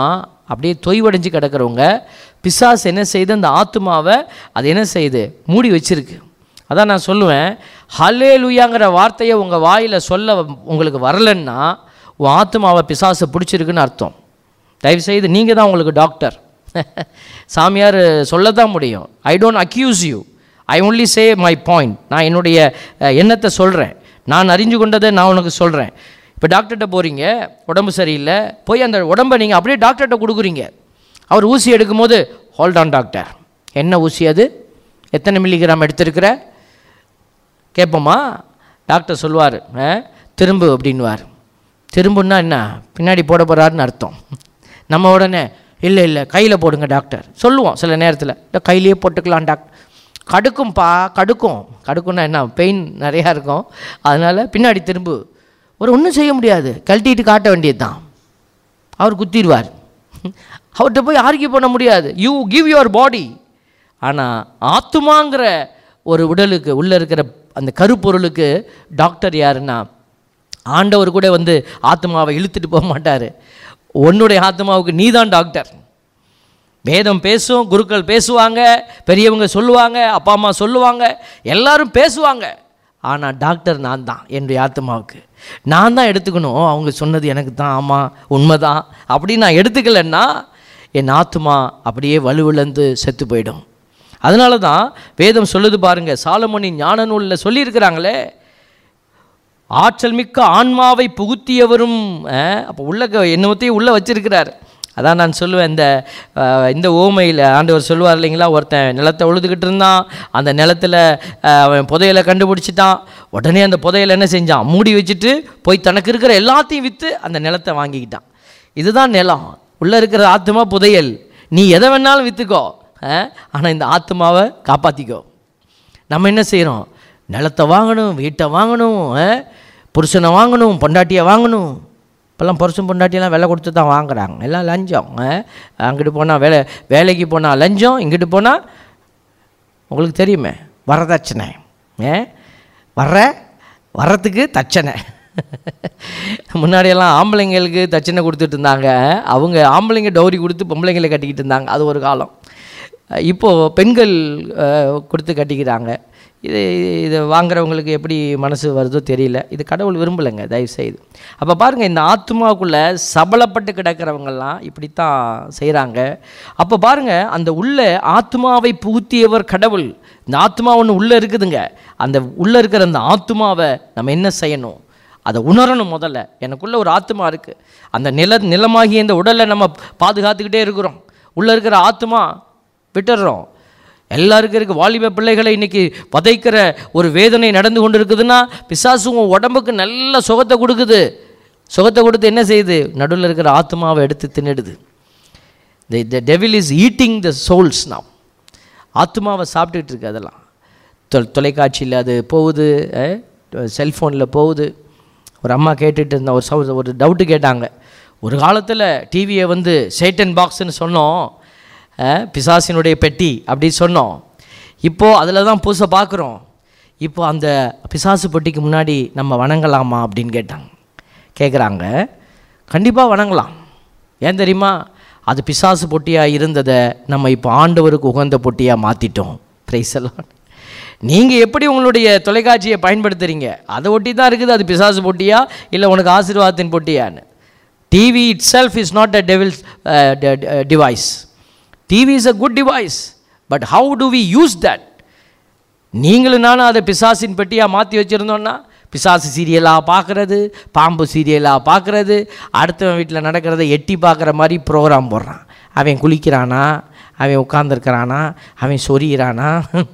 அப்படியே தொய்வடைஞ்சு கிடக்கிறவங்க பிசாசு என்ன செய்யுது அந்த ஆத்மாவை அது என்ன செய்யுது மூடி வச்சிருக்கு அதான் நான் சொல்லுவேன் ஹலே லுயாங்கிற வார்த்தையை உங்கள் வாயில் சொல்ல உங்களுக்கு வரலன்னா உன் ஆத்மாவை பிசாசை பிடிச்சிருக்குன்னு அர்த்தம் தயவுசெய்து நீங்கள் தான் உங்களுக்கு டாக்டர் சாமியார் சொல்ல தான் முடியும் I don't accuse you I only say my point நான் என்னுடைய அஹ், எண்ணத்தை சொல்கிறேன் நான் அறிஞ்சு கொண்டதை நான் உனக்கு சொல்கிறேன் இப்போ டாக்டர்கிட்ட போகிறீங்க உடம்பு சரியில்லை போய் அந்த உடம்பை நீங்கள் அப்படியே டாக்டர்கிட்ட கொடுக்குறீங்க அவர் ஊசி எடுக்கும்போது ஹோல்ட் ஆன் டாக்டர் என்ன ஊசி அது எத்தனை மில்லிகிராம் எடுத்திருக்கிற கேட்போமா டாக்டர் சொல்லுவார் திரும்பு அப்படின்வார் திரும்புன்னா என்ன பின்னாடி போட போகிறாருன்னு அர்த்தம் நம்ம உடனே இல்லை இல்லை கையில் போடுங்க டாக்டர் சொல்லுவோம் சில நேரத்தில் இல்லை கையிலேயே போட்டுக்கலாம் டாக்டர் கடுக்கும்பா கடுக்கும் கடுக்குன்னா என்ன பெயின் நிறையா இருக்கும் அதனால் பின்னாடி திரும்பு ஒரு ஒன்றும் செய்ய முடியாது கழட்டிட்டு காட்ட வேண்டியது தான் அவர் குத்திடுவார் அவர்கிட்ட போய் ஆர்கியூ பண்ண முடியாது யூ கிவ் யுவர் பாடி ஆனால் ஆத்துமாங்கிற ஒரு உடலுக்கு உள்ளே இருக்கிற அந்த கருப்பொருளுக்கு டாக்டர் யாருன்னா ஆண்டவர் கூட வந்து ஆத்மாவை இழுத்துட்டு போக மாட்டார் உன்னுடைய ஆத்மாவுக்கு நீ தான் டாக்டர் வேதம் பேசும் குருக்கள் பேசுவாங்க பெரியவங்க சொல்லுவாங்க அப்பா அம்மா சொல்லுவாங்க எல்லாரும் பேசுவாங்க ஆனால் டாக்டர் நான் தான் என்னுடைய ஆத்மாவுக்கு நான் தான் எடுத்துக்கணும் அவங்க சொன்னது எனக்கு தான் ஆமாம் உண்மைதான் அப்படி நான் எடுத்துக்கலைன்னா என் ஆத்மா அப்படியே வலுவிழந்து செத்து போயிடும் அதனால தான் வேதம் சொல்லுது பாருங்க சாலமோனின் ஞான நூலில் சொல்லியிருக்கிறாங்களே ஆற்றல் மிக்க ஆன்மாவை புகுத்தியவரும் அப்போ உள்ள க- என்னத்தையும் உள்ளே வச்சிருக்கிறார் அதான் நான் சொல்லுவேன் இந்த அஹ், இந்த ஓமையில் ஆண்டவர் சொல்லுவார் இல்லைங்களா ஒருத்தன் நிலத்தை உழுதுகிட்டு இருந்தான் அந்த நிலத்தில் அஹ், அவன் புதையலை கண்டுபிடிச்சிட்டான் உடனே அந்த புதையலை என்ன செஞ்சான் மூடி வச்சுட்டு போய் தனக்கு இருக்கிற எல்லாத்தையும் விற்று அந்த நிலத்தை வாங்கிக்கிட்டான் இதுதான் நிலம் உள்ளே இருக்கிற ஆத்மா புதையல் நீ எதை வேணாலும் விற்றுக்கோ ஆனால் இந்த ஆத்மாவை காப்பாற்றிக்கோ நம்ம என்ன செய்கிறோம் நிலத்தை வாங்கணும் வீட்டை வாங்கணும் ஆ? புருஷனை வாங்கணும் பொண்டாட்டியை வாங்கணும் இப்போல்லாம் புருஷன் பொண்டாட்டியெல்லாம் விலை கொடுத்து தான் வாங்குறாங்க எல்லாம் லஞ்சம் ஆ? அங்கிட்டு போனால் வேலை வேலைக்கு போனால் லஞ்சம் இங்கிட்டு போனால் உங்களுக்கு தெரியுமே வரதட்சணை ஏ வர்ற வர்றதுக்கு தட்சணை முன்னாடியெல்லாம் ஆம்பளைங்களுக்கு தட்சணை கொடுத்துட்டு இருந்தாங்க அவங்க ஆம்பளைங்க டௌரி கொடுத்து பொம்பளைங்களை கட்டிக்கிட்டு இருந்தாங்க அது ஒரு காலம் இப்போது பெண்கள் அஹ், கொடுத்து கட்டிக்கிறாங்க இது இது வாங்குறவங்களுக்கு எப்படி மனசு வருதோ தெரியல இது கடவுள் விரும்பலைங்க தயவு செய்து அப்போ பாருங்கள் இந்த ஆத்மாவுக்குள்ளே சபலப்பட்டு கிடக்கிறவங்கெல்லாம் இப்படித்தான் செய்கிறாங்க அப்போ பாருங்கள் அந்த உள்ள ஆத்மாவை புகுத்தியவர் கடவுள் இந்த ஆத்மா ஒன்று உள்ளே இருக்குதுங்க அந்த உள்ளே இருக்கிற அந்த ஆத்மாவை நம்ம என்ன செய்யணும் அதை உணரணும் முதல்ல எனக்குள்ள ஒரு ஆத்மா இருக்குது அந்த நில நிலமாகிய இந்த உடலை நம்ம பாதுகாத்துக்கிட்டே இருக்கிறோம் உள்ளே இருக்கிற ஆத்மா விட்டுடுறோம் எல்லாருக்கும் இருக்கு வாலிப பிள்ளைகளை இன்னைக்கு வதைக்கிற ஒரு வேதனை நடந்து கொண்டு இருக்குதுன்னா பிசாசு உன் உடம்புக்கு நல்ல சுகத்தை கொடுக்குது சுகத்தை கொடுத்து என்ன செய்யுது நடுவில் இருக்கிற ஆத்மாவை எடுத்து தின்னுடுது the the devil is eating the souls now ஆத்மாவை சாப்பிட்டுட்டு இருக்கு அதெல்லாம் தொ தொலைக்காட்சியில் அது போகுது செல்ஃபோனில் போகுது ஒரு அம்மா கேட்டுட்டு இருந்த ஒரு சவு ஒரு டவுட்டு கேட்டாங்க ஒரு காலத்தில் டிவியை வந்து சேட்டன் பாக்ஸ்னு சொன்னோம் அஹ், பிசாசினுடைய பெட்டி அப்படி சொன்னோம் இப்போது அதில் தான் புதுசாக பார்க்குறோம் இப்போ அந்த பிசாசு பெட்டிக்கு முன்னாடி நம்ம வணங்கலாமா அப்படின்னு கேட்டாங்க கேட்குறாங்க கண்டிப்பாக வணங்கலாம் ஏன் தெரியுமா அது பிசாசு பொட்டியாக இருந்ததை நம்ம இப்போ ஆண்டவருக்கு உகந்த பொட்டியாக மாற்றிட்டோம் பிரைசலாம் நீங்கள் எப்படி உங்களுடைய தொலைக்காட்சியை பயன்படுத்துகிறீங்க அதை ஒட்டி தான் இருக்குது அது பிசாசு பொட்டியா இல்லை உனக்கு ஆசீர்வாதத்தின் பொட்டியான்னு TV itself is not a devil's device TV is a good device but how do we use that நீங்களும் நானும் அதை பிசாசின் பெட்டியாக மாற்றி வச்சுருந்தோன்னா பிசாசு சீரியலாக பார்க்குறது பாம்பு சீரியலாக பார்க்குறது அடுத்தவன் வீட்டில் நடக்கிறத எட்டி பார்க்குற மாதிரி ப்ரோக்ராம் போடுறான் அவன் குளிக்கிறானா அவன் உட்காந்துருக்கிறானா அவன் சொரியிறானா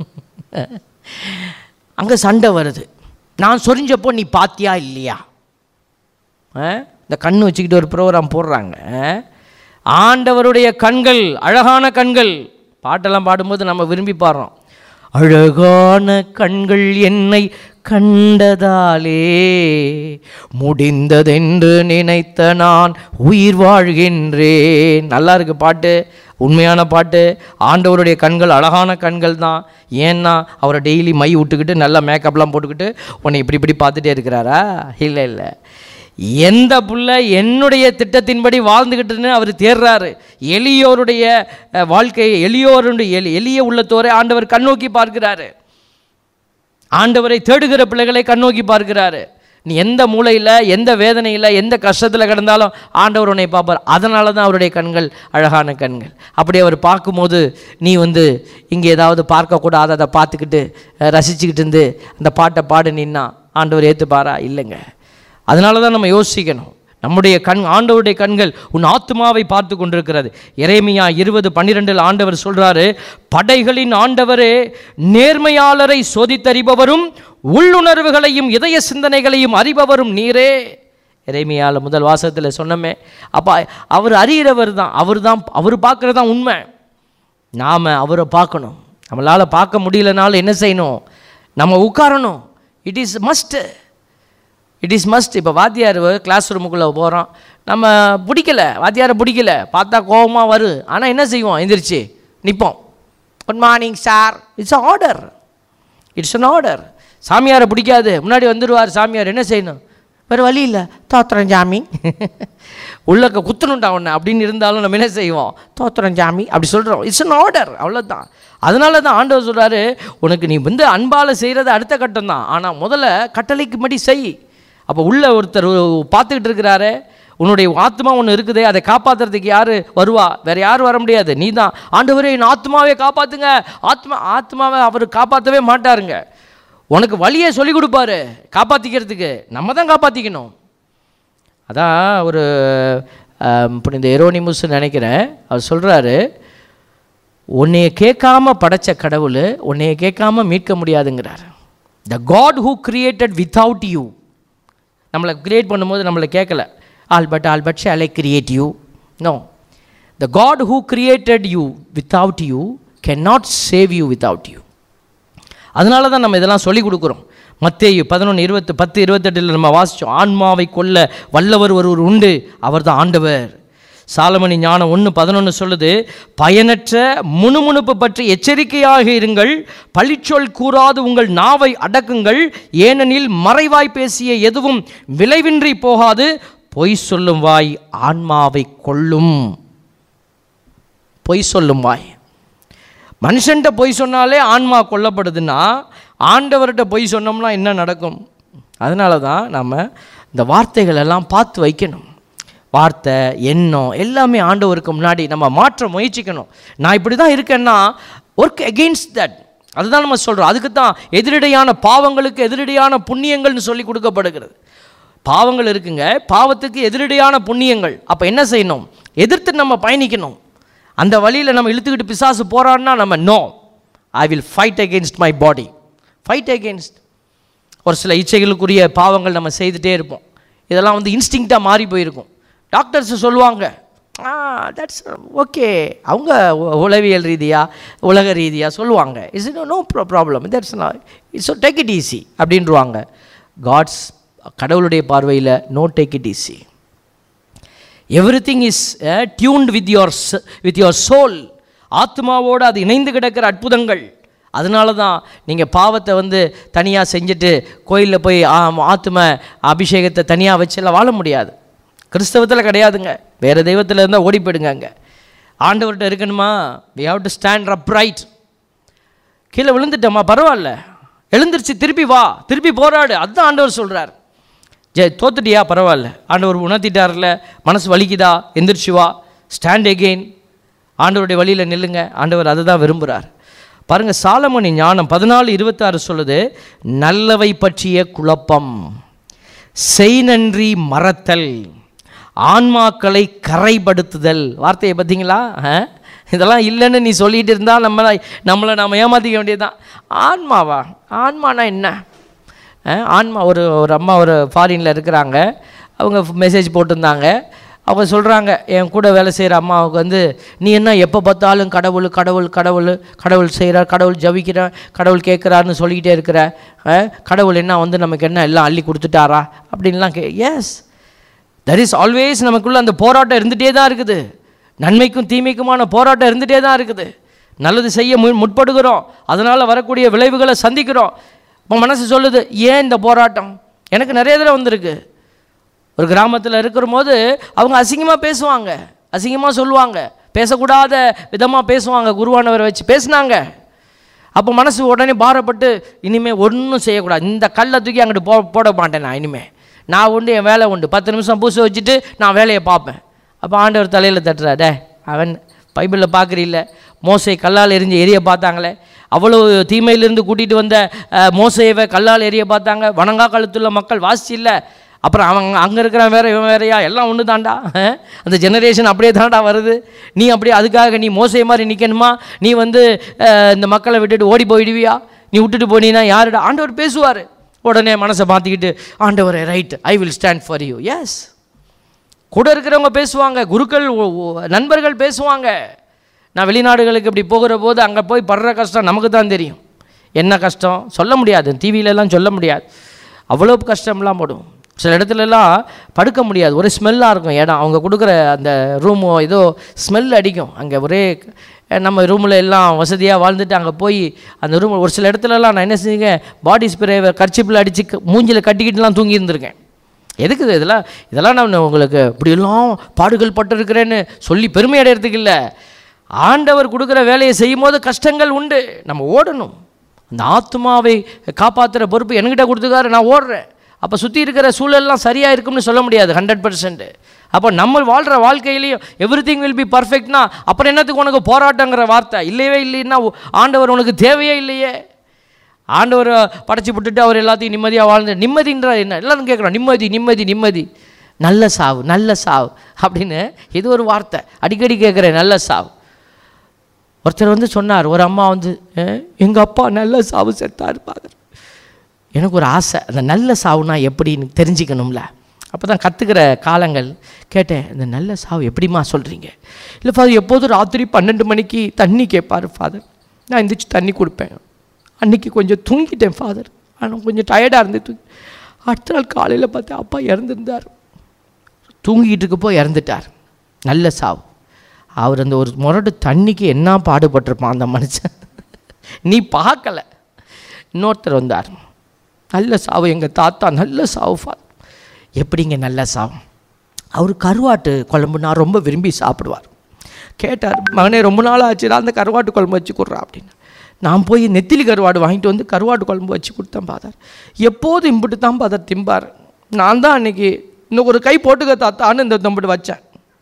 அங்கே சண்டை வருது நான் சொரிஞ்சப்போ நீ பாத்தியா இல்லையா ஆ? இந்த கண்ணு வச்சுக்கிட்டு ஒரு ப்ரோக்ராம் போடுறாங்க ஆ? ஆண்டவருடைய கண்கள் அழகான கண்கள் பாட்டெல்லாம் பாடும்போது நம்ம விரும்பி பாடுறோம் அழகான கண்கள் என்னை கண்டதாலே முடிந்ததென்று நினைத்த நான் உயிர் வாழ்கின்றேன் நல்லா இருக்கு பாட்டு உண்மையான பாட்டு ஆண்டவருடைய கண்கள் அழகான கண்கள் தான் ஏன்னா அவரை டெய்லி மை விட்டுக்கிட்டு நல்லா மேக்கப்லாம் போட்டுக்கிட்டு உன்னை இப்படி இப்படி பார்த்துட்டே இருக்கிறாரா இல்லை இல்லை எந்த புள்ள என்னுடைய திட்டத்தின்படி வாழ்ந்துக்கிட்டுன்னு அவர் தேடுறாரு எளியோருடைய அஹ், வாழ்க்கையை எளியோருடைய எளி எளிய உள்ளத்தோரை ஆண்டவர் கண்ணோக்கி பார்க்கிறாரு ஆண்டவரை தேடுகிற பிள்ளைகளை கண்ணோக்கி பார்க்கிறாரு நீ எந்த மூலையில் எந்த வேதனையில் எந்த கஷ்டத்தில் கிடந்தாலும் ஆண்டவர் உன்னை பார்ப்பார் அதனால தான் அவருடைய கண்கள் அழகான கண்கள் அப்படி அவர் பார்க்கும்போது நீ வந்து இங்கே ஏதாவது பார்க்கக்கூடாது அதை பார்த்துக்கிட்டு அஹ், ரசிச்சுக்கிட்டு இருந்து அந்த பாட்டை பாடு நின்னா ஆண்டவர் ஏற்றுப்பாரா இல்லைங்க அதனால தான் நம்ம யோசிக்கணும் நம்முடைய கண் ஆண்டவருடைய கண்கள் உன் ஆத்மாவை பார்த்து கொண்டிருக்கிறது எரேமியா இருபது பன்னிரெண்டில் ஆண்டவர் சொல்றாரு படைகளின் ஆண்டவரே நேர்மையாளரை சோதித்தறிபவரும் உள்ளுணர்வுகளையும் இதய சிந்தனைகளையும் அறிபவரும் நீரே எரேமியால முதல் வாசகத்தில் சொன்னமே அப்போ அவர் அறிகிறவர் தான் அவர் தான் அவர் பார்க்குறது தான் உண்மை நாம் அவரை பார்க்கணும் நம்மளால் பார்க்க முடியலனாலும் என்ன செய்யணும் நம்ம உட்காரணும் it is must it is must இப்போ வாத்தியார் கிளாஸ் ரூமுக்குள்ளே போகிறோம் நம்ம பிடிக்கல வாத்தியாரை பிடிக்கல பார்த்தா கோபமாக வரும் ஆனால் என்ன செய்வோம் எந்திரிச்சு நிற்போம் good morning sir it's order it's an order சாமியாரை பிடிக்காது முன்னாடி வந்துடுவார் சாமியார் என்ன செய்யணும் வேறு வழி இல்லை தோத்திரம் ஜாமி உள்ளக்க குத்தணுண்டா உன்னை அப்படின்னு இருந்தாலும் நம்ம என்ன செய்வோம் தோத்திரம் ஜாமி அப்படி சொல்கிறோம் இட்ஸ் அன் ஆர்டர் அவ்வளோதான் அதனால தான் ஆண்டவர் சொல்கிறாரு உனக்கு நீ வந்து அன்பால் செய்கிறது அடுத்த கட்டம் தான் ஆனால் முதல்ல கட்டளைக்கு மடி செய் அப்போ உள்ள ஒருத்தர் பார்த்துக்கிட்டு இருக்கிறாரு உன்னுடைய ஆத்மா ஒன்று இருக்குதே அதை காப்பாற்றுறதுக்கு யார் வருவா வேறு யாரும் வர முடியாது நீ தான் ஆண்டவரே என் ஆத்மாவே காப்பாற்றுங்க ஆத்மா ஆத்மாவை அவர் காப்பாற்றவே மாட்டாருங்க உனக்கு வழியை சொல்லி கொடுப்பாரு காப்பாற்றிக்கிறதுக்கு நம்ம தான் காப்பாற்றிக்கணும் அதான் ஒரு ஆம், இப்போ இந்த எரோனிமுஸ் நினைக்கிறேன் அவர் சொல்கிறாரு உன்னைய கேட்காம படைச்ச கடவுள் உன்னைய கேட்காம மீட்க முடியாதுங்கிறார் the God who created without you நம்மளை கிரியேட் பண்ணும்போது நம்மளை கேட்கல ஆல்பட் ஆல்பட் shall I create you no the God who created you without you can not save you without you அதனால தான் நம்ம இதெல்லாம் சொல்லி கொடுக்குறோம் மத்தேயு பதினொன்று இருபத்து பத்து இருபத்தெட்டில் நம்ம வாசித்தோம் ஆன்மாவை கொல்ல வல்லவர் ஒருவர் உண்டு அவர் தான் ஆண்டவர் சாலமணி ஞானம் ஒன்று பதினொன்று சொல்லுது பயனற்ற முணுமுணுப்பு பற்றி எச்சரிக்கையாக இருங்கள் பழிச்சொல் கூறாது உங்கள் நாவை அடக்குங்கள் ஏனெனில் மறைவாய் பேசிய எதுவும் விளைவின்றி போகாது பொய் சொல்லும் வாய் ஆன்மாவை கொல்லும் பொய் சொல்லும் வாய் மனுஷன்ட்ட பொய் சொன்னாலே ஆன்மா கொல்லப்படுதுன்னா ஆண்டவர்கிட்ட பொய் சொன்னோம்னா என்ன நடக்கும் அதனால தான் நம்ம இந்த வார்த்தைகள் எல்லாம் பார்த்து வைக்கணும் வார்த்தை எண்ணம் எல்லாமே ஆண்டவருக்கு முன்னாடி நம்ம மாற்ற முயற்சிக்கணும் நான் இப்படி தான் இருக்கேன்னா ஒர்க் against தட் அதுதான் நம்ம சொல்கிறோம் அதுக்கு தான் எதிரடையான பாவங்களுக்கு எதிரடையான புண்ணியங்கள்னு சொல்லி கொடுக்கப்படுகிறது பாவங்கள் இருக்குங்க பாவத்துக்கு எதிரடையான புண்ணியங்கள் அப்போ என்ன செய்யணும் எதிர்த்து நம்ம பயணிக்கணும் அந்த வழியில் நம்ம இழுத்துக்கிட்டு பிசாசு போறான்னா நம்ம no I will fight against my body fight against ஒரு சில இச்சைகளுக்குரிய பாவங்கள் நம்ம செய்துட்டே இருப்போம் இதெல்லாம் வந்து இன்ஸ்டிங்க்டாக மாறி போயிருக்கும் டாக்டர்ஸ் சொல்லுவாங்க ஆ தட்ஸ் ஓகே அவங்க உ- உளவியல் ரீதியாக உலக ரீதியாக சொல்லுவாங்க is it no problem that's it's take it easy அப்படின்றவாங்க காட்ஸ் கடவுளுடைய பார்வையில் no take it easy everything is tuned with your with your soul ஆத்மாவோடு அது இணைந்து கிடக்கிற அற்புதங்கள் அதனால தான் நீங்கள் பாவத்தை வந்து தனியாக செஞ்சுட்டு கோயிலில் போய் ஆ, ஆத்தும அபிஷேகத்தை தனியாக வச்செல்லாம் வாழ முடியாது கிறிஸ்தவத்தில் கிடையாதுங்க வேறு தெய்வத்தில் இருந்தால் ஓடி போயிடுங்க அங்கே ஆண்டவர்கிட்ட இருக்கணுமா we have to stand up right கீழே விழுந்துட்டோமா பரவாயில்ல எழுந்திருச்சு திருப்பி வா திருப்பி போராடு அதுதான் ஆண்டவர் சொல்கிறார் ஜெய் தோத்துட்டியா பரவாயில்ல ஆண்டவர் உணர்த்திட்டார்ல மனசு வலிக்குதா எந்திரிச்சு வா ஸ்டாண்ட் எகெயின் ஆண்டவருடைய வழியில் நில்லுங்க ஆண்டவர் அதை தான் விரும்புகிறார் பாருங்கள் சாலமணி ஞானம் பதினாலு இருபத்தாறு சொல்லுது நல்லவை பற்றிய குழப்பம் செய் நன்றி மறத்தல் ஆன்மாக்களை கரைப்படுத்துதல் வார்த்தையை பார்த்தீங்களா ஆ? இதெல்லாம் இல்லைன்னு நீ சொல்லிட்டு இருந்தால் நம்ம நம்மளை நாம் ஏமாற்றிக்க வேண்டியதுதான் ஆன்மாவா ஆன்மானா என்ன அஹ் ஆன்மா ஒரு ஒரு அம்மா ஒரு ஃபாரினில் இருக்கிறாங்க அவங்க மெசேஜ் போட்டிருந்தாங்க அவங்க சொல்கிறாங்க என் கூட வேலை செய்கிற அம்மாவுக்கு வந்து நீ என்ன எப்போ பார்த்தாலும் கடவுள் கடவுள் கடவுள் கடவுள் செய்கிறார் கடவுள் ஜபிக்கிறார் கடவுள் கேட்குறாருன்னு சொல்லிக்கிட்டே இருக்கிற அஹ் கடவுள் என்ன வந்து நமக்கு என்ன எல்லாம் அள்ளி கொடுத்துட்டாரா அப்படின்லாம் கே எஸ் தட் இஸ் ஆல்வேஸ் நமக்குள்ள அந்த போராட்டம் இருந்துகிட்டே தான் இருக்குது நன்மைக்கும் தீமைக்குமான போராட்டம் இருந்துகிட்டே தான் இருக்குது நல்லது செய்ய மு முற்படுகிறோம் அதனால் வரக்கூடிய விளைவுகளை சந்திக்கிறோம் இப்போ மனசு சொல்லுது ஏன் இந்த போராட்டம் எனக்கு நிறைய தடவை வந்திருக்கு ஒரு கிராமத்தில் இருக்கிற போது அவங்க அசிங்கமாக பேசுவாங்க அசிங்கமாக சொல்லுவாங்க பேசக்கூடாத விதமாக பேசுவாங்க குருவானவரை வச்சு பேசுனாங்க அப்போ மனசு உடனே பாரப்பட்டு இனிமேல் ஒன்றும் செய்யக்கூடாது இந்த கல்லை தூக்கி அங்கிட்டு போ போட மாட்டேன் நான் இனிமேல் நான் உண்டு என் வேலை உண்டு பத்து நிமிஷம் பூசை வச்சுட்டு நான் வேலையை பார்ப்பேன் அப்போ ஆண்டவர் தலையில் தட்டுறா டே அவன் பைபிளில் பார்க்குறீல்ல மோசை கல்லால் எரிஞ்சு எரிய பார்த்தாங்களே அவ்வளோ தீமையிலிருந்து கூட்டிகிட்டு வந்த அஹ், மோசேவை கல்லால் எரிய பார்த்தாங்க வணங்கா காலத்துள்ள மக்கள் வாசிச்சு இல்லை அப்புறம் அவங்க அங்கே இருக்கிறவன் வேற இவன் வேறையா எல்லாம் ஒன்று தாண்டா அஹ்? அந்த ஜெனரேஷன் அப்படியே தாண்டா வருது நீ அப்படியே அதுக்காக நீ மோசை மாதிரி நிற்கணுமா நீ வந்து அஹ், இந்த மக்களை விட்டுட்டு ஓடி போயிடுவியா நீ விட்டுட்டு போனீன்னா யாருடா ஆண்டவர் பேசுவார் உடனே மனசை மாற்றிக்கிட்டு ஆண்டவர் right I will stand for you yes கூட இருக்கிறவங்க பேசுவாங்க குருக்கள் ஒ- ஒ- நண்பர்கள் பேசுவாங்க நான் வெளிநாடுகளுக்கு இப்படி போகிற போது அங்கே போய் படுற கஷ்டம் நமக்கு தான் தெரியும் என்ன கஷ்டம் சொல்ல முடியாது டிவியிலலாம் சொல்ல முடியாது அவ்வளோ கஷ்டம்லாம் படும் சில இடத்துலலாம் படுக்க முடியாது ஒரே ஸ்மெல்லாக இருக்கும் இடம் அவங்க கொடுக்குற அந்த ரூமோ ஏதோ ஸ்மெல் அடிக்கும் அங்கே ஒரே அஹ், நம்ம ரூமில் எல்லாம் வசதியாக வாழ்ந்துட்டு அங்கே போய் அந்த ரூம் ஒரு சில இடத்துலலாம் நான் என்ன செஞ்சேங்க பாடி ஸ்ப்ரே கர்ச்சிப்பில் அடித்து மூஞ்சில் கட்டிக்கிட்டுலாம் தூங்கி இருந்திருக்கேன் எதுக்கு இது? இதெல்லாம் இதெல்லாம் நான் உங்களுக்கு இப்படியெல்லாம் பாடுகள் பட்டிருக்கிறேன்னு சொல்லி பெருமை அடையிறதுக்கு இல்லை ஆண்டவர் கொடுக்குற வேலையை செய்யும் போது கஷ்டங்கள் உண்டு நம்ம ஓடணும் அந்த ஆத்மாவை காப்பாற்றுற பொறுப்பு என்கிட்ட கொடுத்துக்காரு நான் ஓடுறேன் அப்போ சுற்றி இருக்கிற சூழல்லாம் சரியாக இருக்கும்னு சொல்ல முடியாது ஹண்ட்ரட் பர்சன்ட் அப்போ நம்ம வாழ்கிற வாழ்க்கையிலையும் எவ்ரி திங் வில் பி பர்ஃபெக்ட்னா அப்புறம் என்னத்துக்கு உனக்கு போராட்டங்கிற வார்த்தை இல்லையே இல்லைன்னா ஆண்டவர் உனக்கு தேவையே இல்லையே ஆண்டவரை படைச்சி விட்டுட்டு அவர் எல்லாத்தையும் நிம்மதியாக வாழ்ந்து நிம்மதின்ற என்ன எல்லாரும் கேட்குறோம் நிம்மதி நிம்மதி நிம்மதி நல்ல சாவு நல்ல சாவு அப்படின்னு இது ஒரு வார்த்தை அடிக்கடி கேட்குறேன் நல்ல சாவு ஒருத்தர் வந்து சொன்னார் ஒரு அம்மா வந்து எங்கள் அப்பா நல்ல சாவு செத்தார் ஃபாதர் எனக்கு ஒரு ஆசை அந்த நல்ல சாவுனா எப்படின்னு தெரிஞ்சுக்கணும்ல அப்போ தான் கற்றுக்கிற காலங்கள் கேட்டேன் இந்த நல்ல சாவு எப்படிம்மா சொல்கிறீங்க இல்லை ஃபாதர் எப்போதும் ராத்திரி பன்னெண்டு மணிக்கு தண்ணி கேட்பார் ஃபாதர் நான் எந்திரிச்சு தண்ணி கொடுப்பேன் அன்னைக்கு கொஞ்சம் தூங்கிட்டேன் ஃபாதர் ஆனால் கொஞ்சம் டயர்டாக இருந்து தூங்கி அடுத்த நாள் காலையில் பார்த்தா அப்பா இறந்துருந்தார் தூங்கிட்டு இருக்கப்போ இறந்துட்டார் நல்ல சாவு அவர் அந்த ஒரு முரட்டு தண்ணிக்கு என்ன பாடுபட்டிருப்பான் அந்த மனுஷன் நீ பார்க்கல இன்னொருத்தர் வந்தார் நல்ல சாவு எங்கள் தாத்தா நல்ல சாவு ஃபா எப்படிங்க நல்ல சாவு அவர் கருவாட்டு குழம்புனா ரொம்ப விரும்பி சாப்பிடுவார் கேட்டார் மகனே ரொம்ப நாள் ஆச்சுடா அந்த கருவாட்டு குழம்பு வச்சு கொடுறா அப்படின்னு நான் போய் நெத்திலி கருவாடு வாங்கிட்டு வந்து கருவாட்டு குழம்பு வச்சு கொடுத்தேன் பாதார் எப்போதும் இம்புட்டு தான் பாதார் திம்பார் நான் தான் அன்னைக்கு இன்னும் ஒரு கை போட்டுக்க தாத்தான்னு இந்த தம்பிட்டு வச்சேன்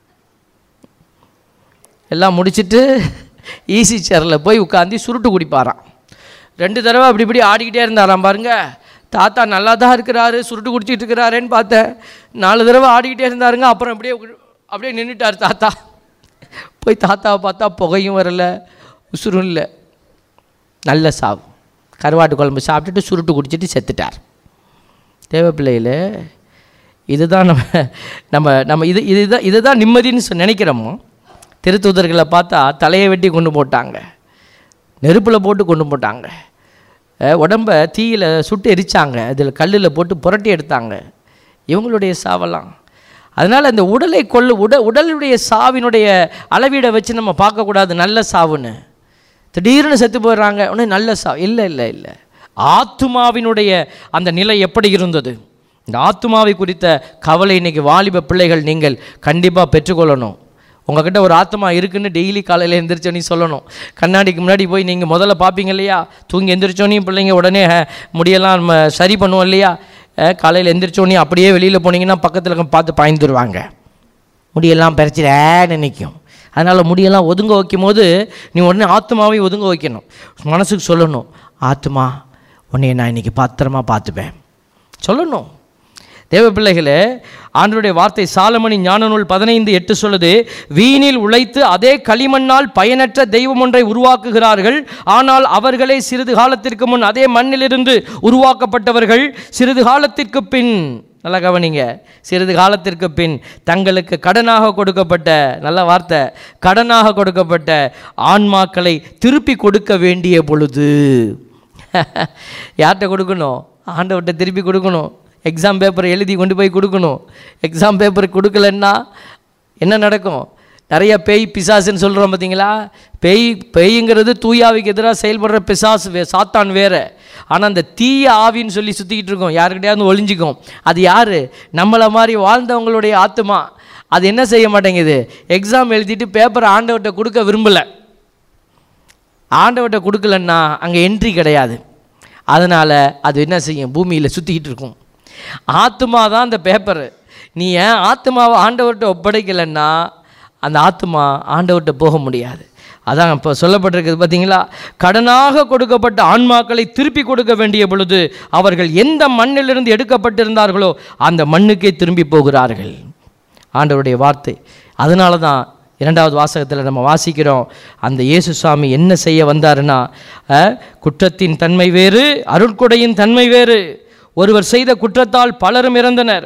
எல்லாம் முடிச்சிட்டு ஈசி சேரில் போய் உட்காந்து சுருட்டு குடிப்பாராம் ரெண்டு தடவை அப்படி இப்படி ஆடிக்கிட்டே இருந்தாராம் பாருங்க தாத்தா நல்லா தான் இருக்கிறாரு சுருட்டு குடிச்சிட்டு இருக்கிறாரேன்னு பார்த்தேன் நாலு தடவை ஆடிக்கிட்டே இருந்தாருங்க அப்புறம் அப்படியே உ- அப்படியே நின்றுட்டார் தாத்தா போய் தாத்தாவை பார்த்தா புகையும் வரல உசுரும் இல்லை நல்ல சாவு கருவாட்டு குழம்பு சாப்பிட்டுட்டு சுருட்டு குடிச்சிட்டு செத்துட்டார் தேவப்பிள்ளையில் இதுதான் நம்ம நம்ம நம்ம இது இதுதான் இதுதான் நிம்மதின்னு சொ- நினைக்கிறோமோ திருத்தூதர்களை பார்த்தா தலையை வெட்டி கொண்டு போட்டாங்க நெருப்பில் போட்டு கொண்டு போட்டாங்க அஹ் உடம்ப தீயில சுட்டு எரிச்சாங்க அதில் கல்லில் போட்டு புரட்டி எடுத்தாங்க இவங்களுடைய சாவெல்லாம் அதனால் அந்த உடலை கொள்ளு உட உடலுடைய சாவினுடைய அளவீடை வச்சு நம்ம பார்க்கக்கூடாது நல்ல சாவுன்னு திடீர்னு செத்து போயிடுறாங்க உடனே நல்ல சாவு இல்லை இல்லை இல்லை ஆத்துமாவினுடைய அந்த நிலை எப்படி இருந்தது இந்த ஆத்துமாவை குறித்த கவலை இன்னைக்கு வாலிப பிள்ளைகள் நீங்கள் கண்டிப்பாக பெற்றுக்கொள்ளணும் உங்ககிட்ட ஒரு ஆத்மா இருக்குன்னு டெய்லி காலையில் எந்திரிச்சோன்னே சொல்லணும் கண்ணாடிக்கு முன்னாடி போய் நீங்கள் முதல்ல பார்ப்பீங்க இல்லையா தூங்கி எந்திரிச்சோன்னே பிள்ளைங்க உடனே அஹ், முடியெல்லாம் நம்ம சரி பண்ணுவோம் இல்லையா அஹ், காலையில் எந்திரிச்சோன்னே அப்படியே வெளியில் போனீங்கன்னா பக்கத்தில் இருக்க பார்த்து பாய்ந்துருவாங்க முடியெல்லாம் பறிச்சிடேன்னு நிற்கும் அதனால் முடியெல்லாம் ஒதுங்க வைக்கும் போது நீ உடனே ஆத்மாவை ஒதுங்க வைக்கணும் மனசுக்கு சொல்லணும் ஆத்மா உன்னைய நான் இன்னைக்கு பத்திரமா பார்த்துப்பேன் சொல்லணும் தேவ பிள்ளைகளே ஆண்டவருடைய வார்த்தை சாலமணி ஞான நூல் பதினைந்து எட்டு சொல்லுது வீணில் உழைத்து அதே களிமண்ணால் பயனற்ற தெய்வம் ஒன்றை உருவாக்குகிறார்கள் ஆனால் அவர்களே சிறிது காலத்திற்கு முன் அதே மண்ணிலிருந்து உருவாக்கப்பட்டவர்கள் சிறிது காலத்திற்கு பின் நல்லா கவனிங்க சிறிது காலத்திற்கு பின் தங்களுக்கு கடனாக கொடுக்கப்பட்ட நல்ல வார்த்தை கடனாக கொடுக்கப்பட்ட ஆன்மாக்களை திருப்பி கொடுக்க வேண்டிய பொழுது யார்கிட்ட கொடுக்கணும் ஆண்டவர்கிட்ட திருப்பி கொடுக்கணும் எக்ஸாம் பேப்பரை எழுதி கொண்டு போய் கொடுக்கணும் எக்ஸாம் பேப்பர் கொடுக்கலன்னா என்ன நடக்கும் நிறைய பேய் பிசாசுன்னு சொல்கிறோம் பார்த்தீங்களா பேய் பேய்ங்கிறது தூயாவிக்கு எதிராக செயல்படுற பிசாசு வே சாத்தான் வேற ஆனால் அந்த தீய ஆவின்னு சொல்லி சுற்றிக்கிட்டு இருக்கோம் யாருக்கிட்டையாவது ஒளிஞ்சிக்கும் அது யார் நம்மளை மாதிரி வாழ்ந்தவங்களுடைய ஆத்மா அது என்ன செய்ய மாட்டேங்குது எக்ஸாம் எழுதிட்டு பேப்பரை ஆண்டவர்கிட்ட கொடுக்க விரும்பலை ஆண்டவர்கிட்ட கொடுக்கலன்னா அங்கே என்ட்ரி கிடையாது அதனால் அது என்ன செய்யும் பூமியில் சுற்றிக்கிட்டு இருக்கும் ஆத்மா தான் அந்த பேப்பரு நீ ஏன் ஆத்மாவை ஆண்டவர்கிட்ட ஒப்படைக்கலைன்னா அந்த ஆத்மா ஆண்டவர்கிட்ட போக முடியாது அதான் இப்போ சொல்லப்பட்டிருக்குது பார்த்தீங்களா கடனாக கொடுக்கப்பட்ட ஆன்மாக்களை திருப்பி கொடுக்க வேண்டிய பொழுது அவர்கள் எந்த மண்ணிலிருந்து எடுக்கப்பட்டிருந்தார்களோ அந்த மண்ணுக்கே திரும்பி போகிறார்கள் ஆண்டவருடைய வார்த்தை அதனால தான் இரண்டாவது வாசகத்தில் நம்ம வாசிக்கிறோம் அந்த இயேசுசாமி என்ன செய்ய வந்தாருன்னா அஹ், குற்றத்தின் தன்மை வேறு அருட்கொடையின் தன்மை வேறு ஒருவர் செய்த குற்றத்தால் பலரும் இறந்தனர்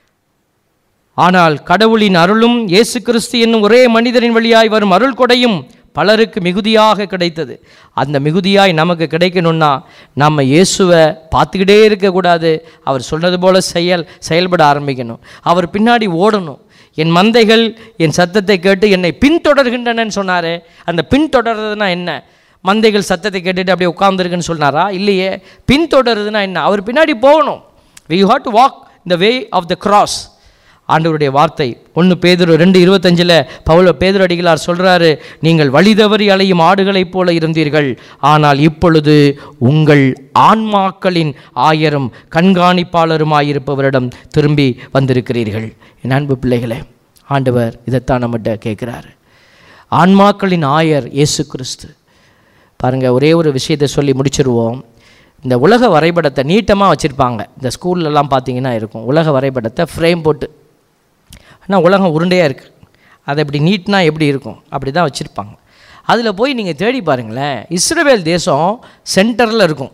ஆனால் கடவுளின் அருளும் இயேசு கிறிஸ்து என்னும் ஒரே மனிதரின் வழியாய் வரும் அருள் கொடையும் பலருக்கு மிகுதியாக கிடைத்தது அந்த மிகுதியாய் நமக்கு கிடைக்கணும்னா நம்ம இயேசுவை பார்த்துக்கிட்டே இருக்கக்கூடாது அவர் சொன்னது போல செயல் செயல்பட ஆரம்பிக்கணும் அவர் பின்னாடி ஓடணும் என் மந்தைகள் என் சத்தத்தை கேட்டு என்னை பின்தொடர்கின்றனன்னு சொன்னாரே அந்த பின்தொடர்றதுனா என்ன மந்தைகள் சத்தத்தை கேட்டுட்டு அப்படியே உட்கார்ந்துருக்குன்னு சொன்னாரா இல்லையே பின்தொடருதுன்னா என்ன அவர் பின்னாடி போகணும் வி ஹாட் டு வாக் இந்த வே ஆஃப் த கிராஸ் ஆண்டவருடைய வார்த்தை ஒன்று பேதுரு ரெண்டு இருபத்தஞ்சில் பவுல பேதுரு அடிகளார் சொல்கிறாரு நீங்கள் வழி தவறி அலையும் ஆடுகளைப் போல இருந்தீர்கள் ஆனால் இப்பொழுது உங்கள் ஆன்மாக்களின் ஆயரும் கண்காணிப்பாளருமாயிருப்பவரிடம் திரும்பி வந்திருக்கிறீர்கள் என் அன்பு பிள்ளைகளே ஆண்டவர் இதைத்தான் நம்மகிட்ட கேட்குறாரு ஆன்மாக்களின் ஆயர் இயேசு கிறிஸ்து பாருங்கள் ஒரே ஒரு விஷயத்தை சொல்லி முடிச்சிருவோம் இந்த உலக வரைபடத்தை நீட்டமாக வச்சுருப்பாங்க இந்த ஸ்கூல்லலாம் பார்த்தீங்கன்னா இருக்கும் உலக வரைபடத்தை ஃப்ரேம் போட்டு ஆனால் உலகம் உருண்டையாக இருக்குது அதை இப்படி நீட்னா எப்படி இருக்கும் அப்படி தான் வச்சுருப்பாங்க அதில் போய் நீங்கள் தேடி பாருங்களேன் இஸ்ரேல் தேசம் சென்டரில் இருக்கும்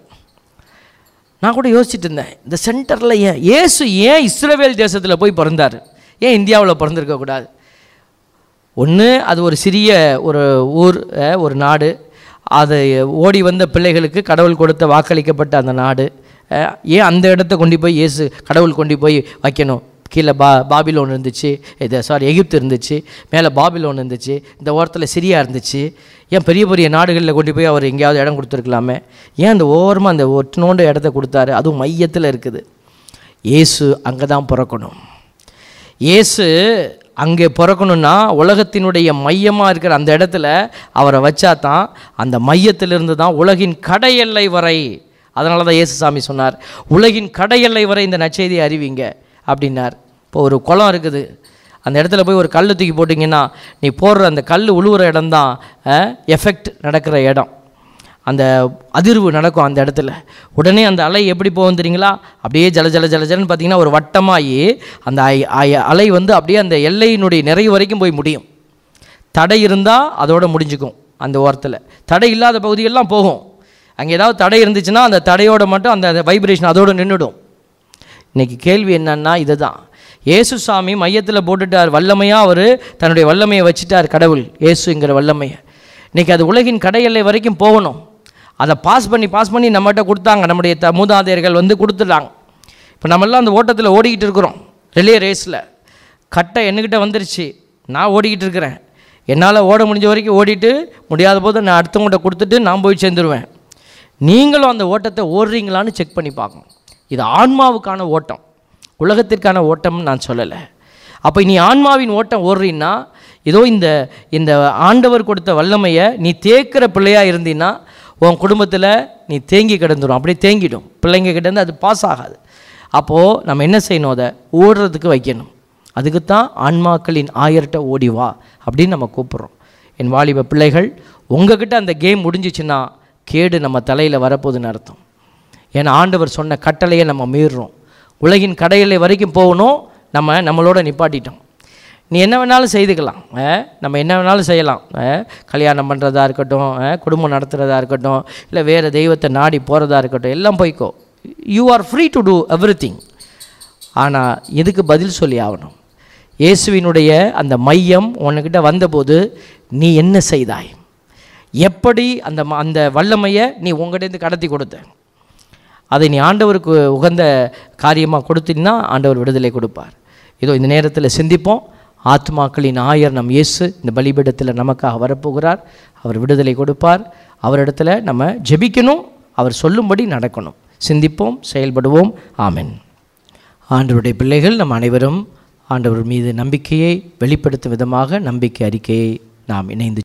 நான் கூட யோசிச்சுட்டு இருந்தேன் இந்த சென்டரில் ஏன் இயேசு ஏன் இஸ்ரேல் தேசத்தில் போய் பிறந்தார் ஏன் இந்தியாவில் பிறந்திருக்கக்கூடாது ஒன்று அது ஒரு சிறிய ஒரு ஊர் அஹ், ஒரு நாடு அது ஓடி வந்த பிள்ளைகளுக்கு கடவுள் கொடுத்த வாக்களிக்கப்பட்ட அந்த நாடு அஹ், ஏன் அந்த இடத்த கொண்டு போய் இயேசு கடவுள் கொண்டு போய் வைக்கணும் கீழே பா பாபிலோன் இருந்துச்சு இது சாரி எகிப்து இருந்துச்சு மேலே பாபிலோன் இருந்துச்சு இந்த ஓரத்தில் சிரியா இருந்துச்சு ஏன் பெரிய பெரிய நாடுகளில் கொண்டு போய் அவர் எங்கேயாவது இடம் கொடுத்துருக்கலாமே ஏன் அந்த ஓரமாக அந்த ஒட்டினோண்டு இடத்த கொடுத்தாரு அதுவும் மையத்தில் இருக்குது இயேசு அங்கே தான் பிறக்கணும் இயேசு அங்கே பிறக்கணும்னா உலகத்தினுடைய மையமாக இருக்கிற அந்த இடத்துல அவரை வச்சா தான் அந்த மையத்திலிருந்து தான் உலகின் கடையெல்லை வரை அதனால தான் இயேசு சாமி சொன்னார் உலகின் கடையெல்லை வரை இந்த நற்செய்தியை அறிவிங்க அப்படின்னார் இப்போ ஒரு குளம் இருக்குது அந்த இடத்துல போய் ஒரு கல் தூக்கி போட்டிங்கன்னா நீ போடுற அந்த கல் உழுவுற இடம்தான் எஃபெக்ட் நடக்கிற இடம் அந்த அதிர்வு நடக்கும் அந்த இடத்துல உடனே அந்த அலை எப்படி போகும் தெரியுங்களா அப்படியே ஜல ஜல ஜல ஜலன்னு பார்த்தீங்கன்னா ஒரு வட்டமாகி அந்த ஐ- ஐ- அலை வந்து அப்படியே அந்த எல்லையினுடைய நிறைவு வரைக்கும் போய் முடியும் தடை இருந்தால் அதோட முடிஞ்சுக்கும் அந்த ஓரத்தில் தடை இல்லாத பகுதியெல்லாம் போகும் அங்கே ஏதாவது தடை இருந்துச்சுன்னா அந்த தடையோட மட்டும் அந்த வைப்ரேஷன் அதோடு நின்றுடும் இன்னைக்கு கேள்வி என்னன்னா இதுதான் இயேசு சாமி மையத்தில் போட்டுட்டார் வல்லமையாக அவர் தன்னுடைய வல்லமையை வச்சுட்டார் கடவுள் இயேசுங்கிற வல்லமையை இன்னைக்கு அது உலகின் கடையெல்லை வரைக்கும் போகணும் அதை பாஸ் பண்ணி பாஸ் பண்ணி நம்மகிட்ட கொடுத்தாங்க நம்முடைய த மூதாதையர்கள் வந்து கொடுத்துட்டாங்க இப்போ நம்மெல்லாம் அந்த ஓட்டத்தில் ஓடிக்கிட்டு இருக்கிறோம் ரிலே ரேஸில் கட்டை என்கிட்ட வந்துருச்சு நான் ஓடிக்கிட்டு இருக்கிறேன் என்னால் ஓட முடிஞ்ச வரைக்கும் ஓடிட்டு முடியாத போது நான் அடுத்தவங்கள்ட்ட கொடுத்துட்டு நான் போய் சேர்ந்துருவேன் நீங்களும் அந்த ஓட்டத்தை ஓடுறீங்களான்னு செக் பண்ணி பார்க்கணும் இது ஆன்மாவுக்கான ஓட்டம் உலகத்திற்கான ஓட்டம்னு நான் சொல்லலை அப்போ நீ ஆன்மாவின் ஓட்டம் ஓடுறீன்னா ஏதோ இந்த இந்த ஆண்டவர் கொடுத்த வல்லமையை நீ தேக்கிற பிள்ளையாக இருந்தீன்னா உன் குடும்பத்தில் நீ தேங்கி கிடந்துடும் அப்படியே தேங்கிடும் பிள்ளைங்க கிட்டேருந்து அது பாஸ் ஆகாது அப்போது நம்ம என்ன செய்யணும் அதை ஓடுறதுக்கு வைக்கணும் அதுக்கு தான் ஆன்மாக்களின் ஆயர்கிட்ட ஓடி வா அப்படின்னு நம்ம கூப்பிட்றோம் என் வாலிப பிள்ளைகள் உங்ககிட்ட அந்த கேம் முடிஞ்சிச்சுன்னா கேடு நம்ம தலையில் வரப்போகுதுன்னு அர்த்தம் ஏன்னா ஆண்டவர் சொன்ன கட்டளையை நம்ம மீறுறோம் உலகின் கடையெல்லை வரைக்கும் போகணும் நம்ம நம்மளோட நிப்பாட்டிட்டோம் நீ என்ன வேணாலும் செய்துக்கலாம் அஹ், நம்ம என்ன வேணாலும் செய்யலாம் அஹ், கல்யாணம் பண்ணுறதா இருக்கட்டும் அஹ், குடும்பம் நடத்துகிறதா இருக்கட்டும் இல்லை வேறு தெய்வத்தை நாடி போகிறதா இருக்கட்டும் எல்லாம் போய்க்கோ you are free to do everything ஆனால் எதுக்கு பதில் சொல்லி ஆகணும் இயேசுவினுடைய அந்த மையம் உன்கிட்ட வந்தபோது நீ என்ன செய்தாய் எப்படி அந்த ம- அந்த வல்லமையை நீ உங்கள்கிட்டேருந்து கடத்தி கொடுத்த அதை நீ ஆண்டவருக்கு உகந்த காரியமாக கொடுத்தீங்கன்னா ஆண்டவர் விடுதலை கொடுப்பார் இதோ இந்த நேரத்தில் சிந்திப்போம் ஆத்மாக்களின் ஆயர் நம் இயேசு இந்த பலிபீடத்தில் நமக்காக வரப்போகிறார் அவர் விடுதலை கொடுப்பார் அவரிடத்துல நம்ம ஜெபிக்கணும் அவர் சொல்லும்படி நடக்கணும் சிந்திப்போம் செயல்படுவோம் ஆமென் ஆண்டவருடைய பிள்ளைகள் நம் அனைவரும் ஆண்டவர் மீது நம்பிக்கையை வெளிப்படுத்தும் விதமாக நம்பிக்கை அறிக்கையை நாம் இணைந்து